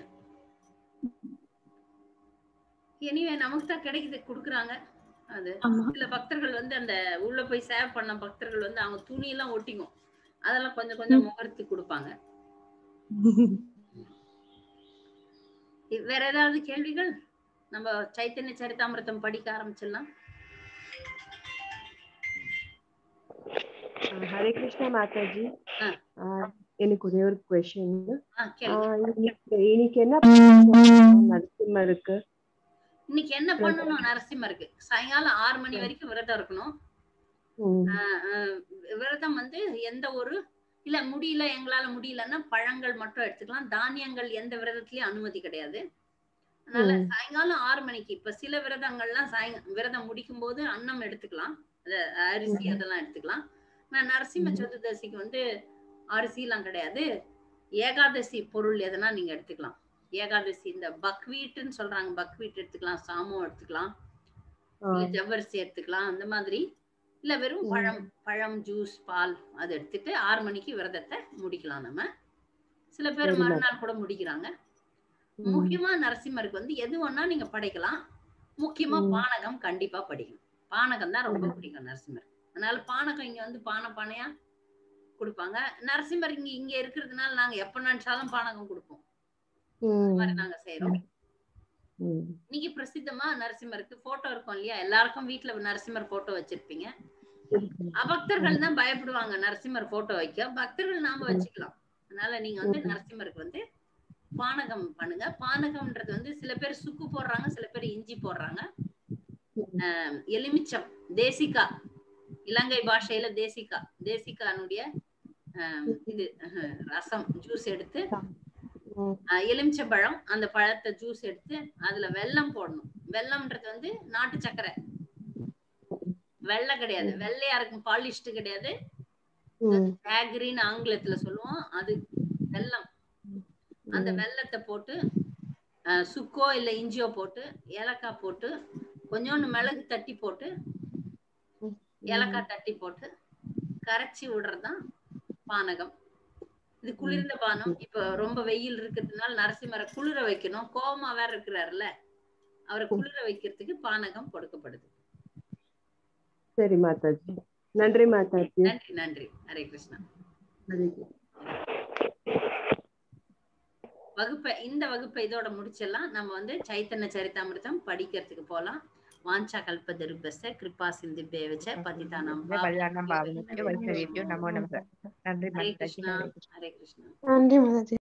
எனிவே நமக்கு தான் கிடைக்குது குடுக்குறாங்க அது ஆமா சில பக்தர்கள் வந்து அந்த உள்ள போய் சேவ் பண்ண பக்தர்கள் வந்து அவங்க துணி எல்லாம் ஒட்டிக்கும் அதெல்லாம் கொஞ்சம் கொஞ்சம் முகர்த்தி கொடுப்பாங்க இ- வேற ஏதாவது கேள்விகள் நம்ம சைத்தன்ய சரிதாமிரதம் படிக்க ஆரம்பிச்சிடலாம் ஆஹ் ஹரே கிருஷ்ணா மாதாஜி ஆ. ஆஹ் எனக்கு ஒரே ஒரு கொஸ்டின் ஆ, கேளுங்க இன்னைக்கு என்ன பண்ணணும் நரசிம்மருக்கு இன்னைக்கு என்ன பண்ணணும் நரசிம்மருக்கு சாயங்காலம் ஆறு மணி வரைக்கும் விரதம் இருக்கணும் ம், ஆஹ் ஆஹ் விரதம் வந்து எந்த ஒரு இல்ல முடியல எங்களால முடியலன்னா பழங்கள் மட்டும் எடுத்துக்கலாம் தானியங்கள் எந்த விரதத்திலயும் அனுமதி கிடையாது அதனால ம். சாயங்காலம் ஆறு மணிக்கு இப்ப சில விரதங்கள்லாம் சாயங்க விரதம் முடிக்கும் போது அன்னம் எடுத்துக்கலாம் அது அரிசி அதெல்லாம் எடுத்துக்கலாம் நான் நரசிம்ம சதுர்தசிக்கு வந்து அரிசி எல்லாம் கிடையாது ஏகாதசி பொருள் எதனா நீங்க எடுத்துக்கலாம் ஏகாதசி இந்த பக்வீட்னு சொல்றாங்க பக்வீட் எடுத்துக்கலாம் சாமம் எடுத்துக்கலாம் ஆ, இல்ல ஜவ்வரிசி எடுத்துக்கலாம் அந்த மாதிரி இல்ல வெறும் ம். பழம் பழம் ஜூஸ் பால் அது எடுத்துட்டு ஆறு மணிக்கு விரதத்தை முடிக்கலாம் நம்ம சில பேர் சரிம்மா. மறுநாள் கூட முடிக்கிறாங்க ம், முக்கியமா நரசிம்மருக்கு வந்து எது வேணா நீங்க படைக்கலாம் முக்கியமா ம். பானகம் கண்டிப்பா படிக்கணும் பானகம் தான் ரொம்ப பிடிக்கும் நரசிம்மர் அதனால பானகம் இங்க வந்து பானை பானையா கொடுப்பாங்க நரசிம்மர் இங்க இங்க இருக்கிறதுனால நாங்க எப்ப நினைச்சாலும் பானகம் கொடுப்போம் இந்த ம், மாதிரி நாங்க செய்யறோம் ம், இன்னைக்கு பிரசித்தமா நரசிம்மருக்கு போட்டோ இருக்கும் இல்லையா எல்லாருக்கும் வீட்டுல நரசிம்மர் போட்டோ வச்சிருப்பீங்க இருக்கு. பக்தர்கள் தான் பயப்படுவாங்க நரசிம்மர் போட்டோ வைக்க பக்தர்கள் நாம வச்சுக்கலாம் அதனால நீங்க வந்து நரசிம்மருக்கு வந்து பானகம் பண்ணுங்க பானகம்ன்றது வந்து சில பேர் சுக்கு போடுறாங்க சில பேர் இஞ்சி போடுறாங்க ஆஹ் எலுமிச்சம் தேசிகா இலங்கை பாஷையில தேசிகா தேசிகானுடைய ஆஹ் இது ஆஹ் ரசம் ஜூஸ் எடுத்து ம், ஆஹ் எலுமிச்சம்பழம் அந்த பழத்தை ஜூஸ் எடுத்து அதுல வெல்லம் போடணும் வெல்லம்ன்றது வந்து நாட்டு சர்க்கரை வெள்ளை கிடையாது வெள்ளையா இருக்கும் பாலிஷ்டு கிடையாது ம், ஜாகரின்னு ஆங்கிலத்துல சொல்லுவோம் அது வெல்லம் அந்த வெல்லத்தை போட்டு ஆஹ் சுக்கோ இல்ல இஞ்சியோ போட்டு ஏலக்காய் போட்டு கொஞ்சோண்டு மிளகு தட்டி போட்டு ஏலக்காய் தட்டி போட்டு கரைச்சி விடுறதுதான் பானகம் இது குளிர்ந்த பானம் இப்ப ரொம்ப வெயில் இருக்கிறதுனால நரசிம்மரை குளிர வைக்கணும் கோவமா வேற இருக்கிறாருல்ல அவரை குளிர வைக்கிறதுக்கு பானகம் கொடுக்கப்படுது சரி மாதாஜி நன்றி மாதாஜி நன்றி நன்றி ஹரே கிருஷ்ணா ஹரே கிருஷ்ணா. வகுப்பை இந்த வகுப்பை இதோட முடிச்சிடலாம் நம்ம வந்து சைத்தன்ய சரிதாமிர்தம் படிக்கிறதுக்கு போலாம் வாஞ்சா கல்பதருபஸ்ய கிருபா சிந்து பேவச்ச பதிதானம் கல்யாணம் பாவனத்தை வைஷ்ணவேபியோ நமோ நமக நன்றி ஹரே மாதாஜி கிருஷ்ணா ஹரே கிருஷ்ணா ஹரே கிருஷ்ணா நன்றி மாதாஜி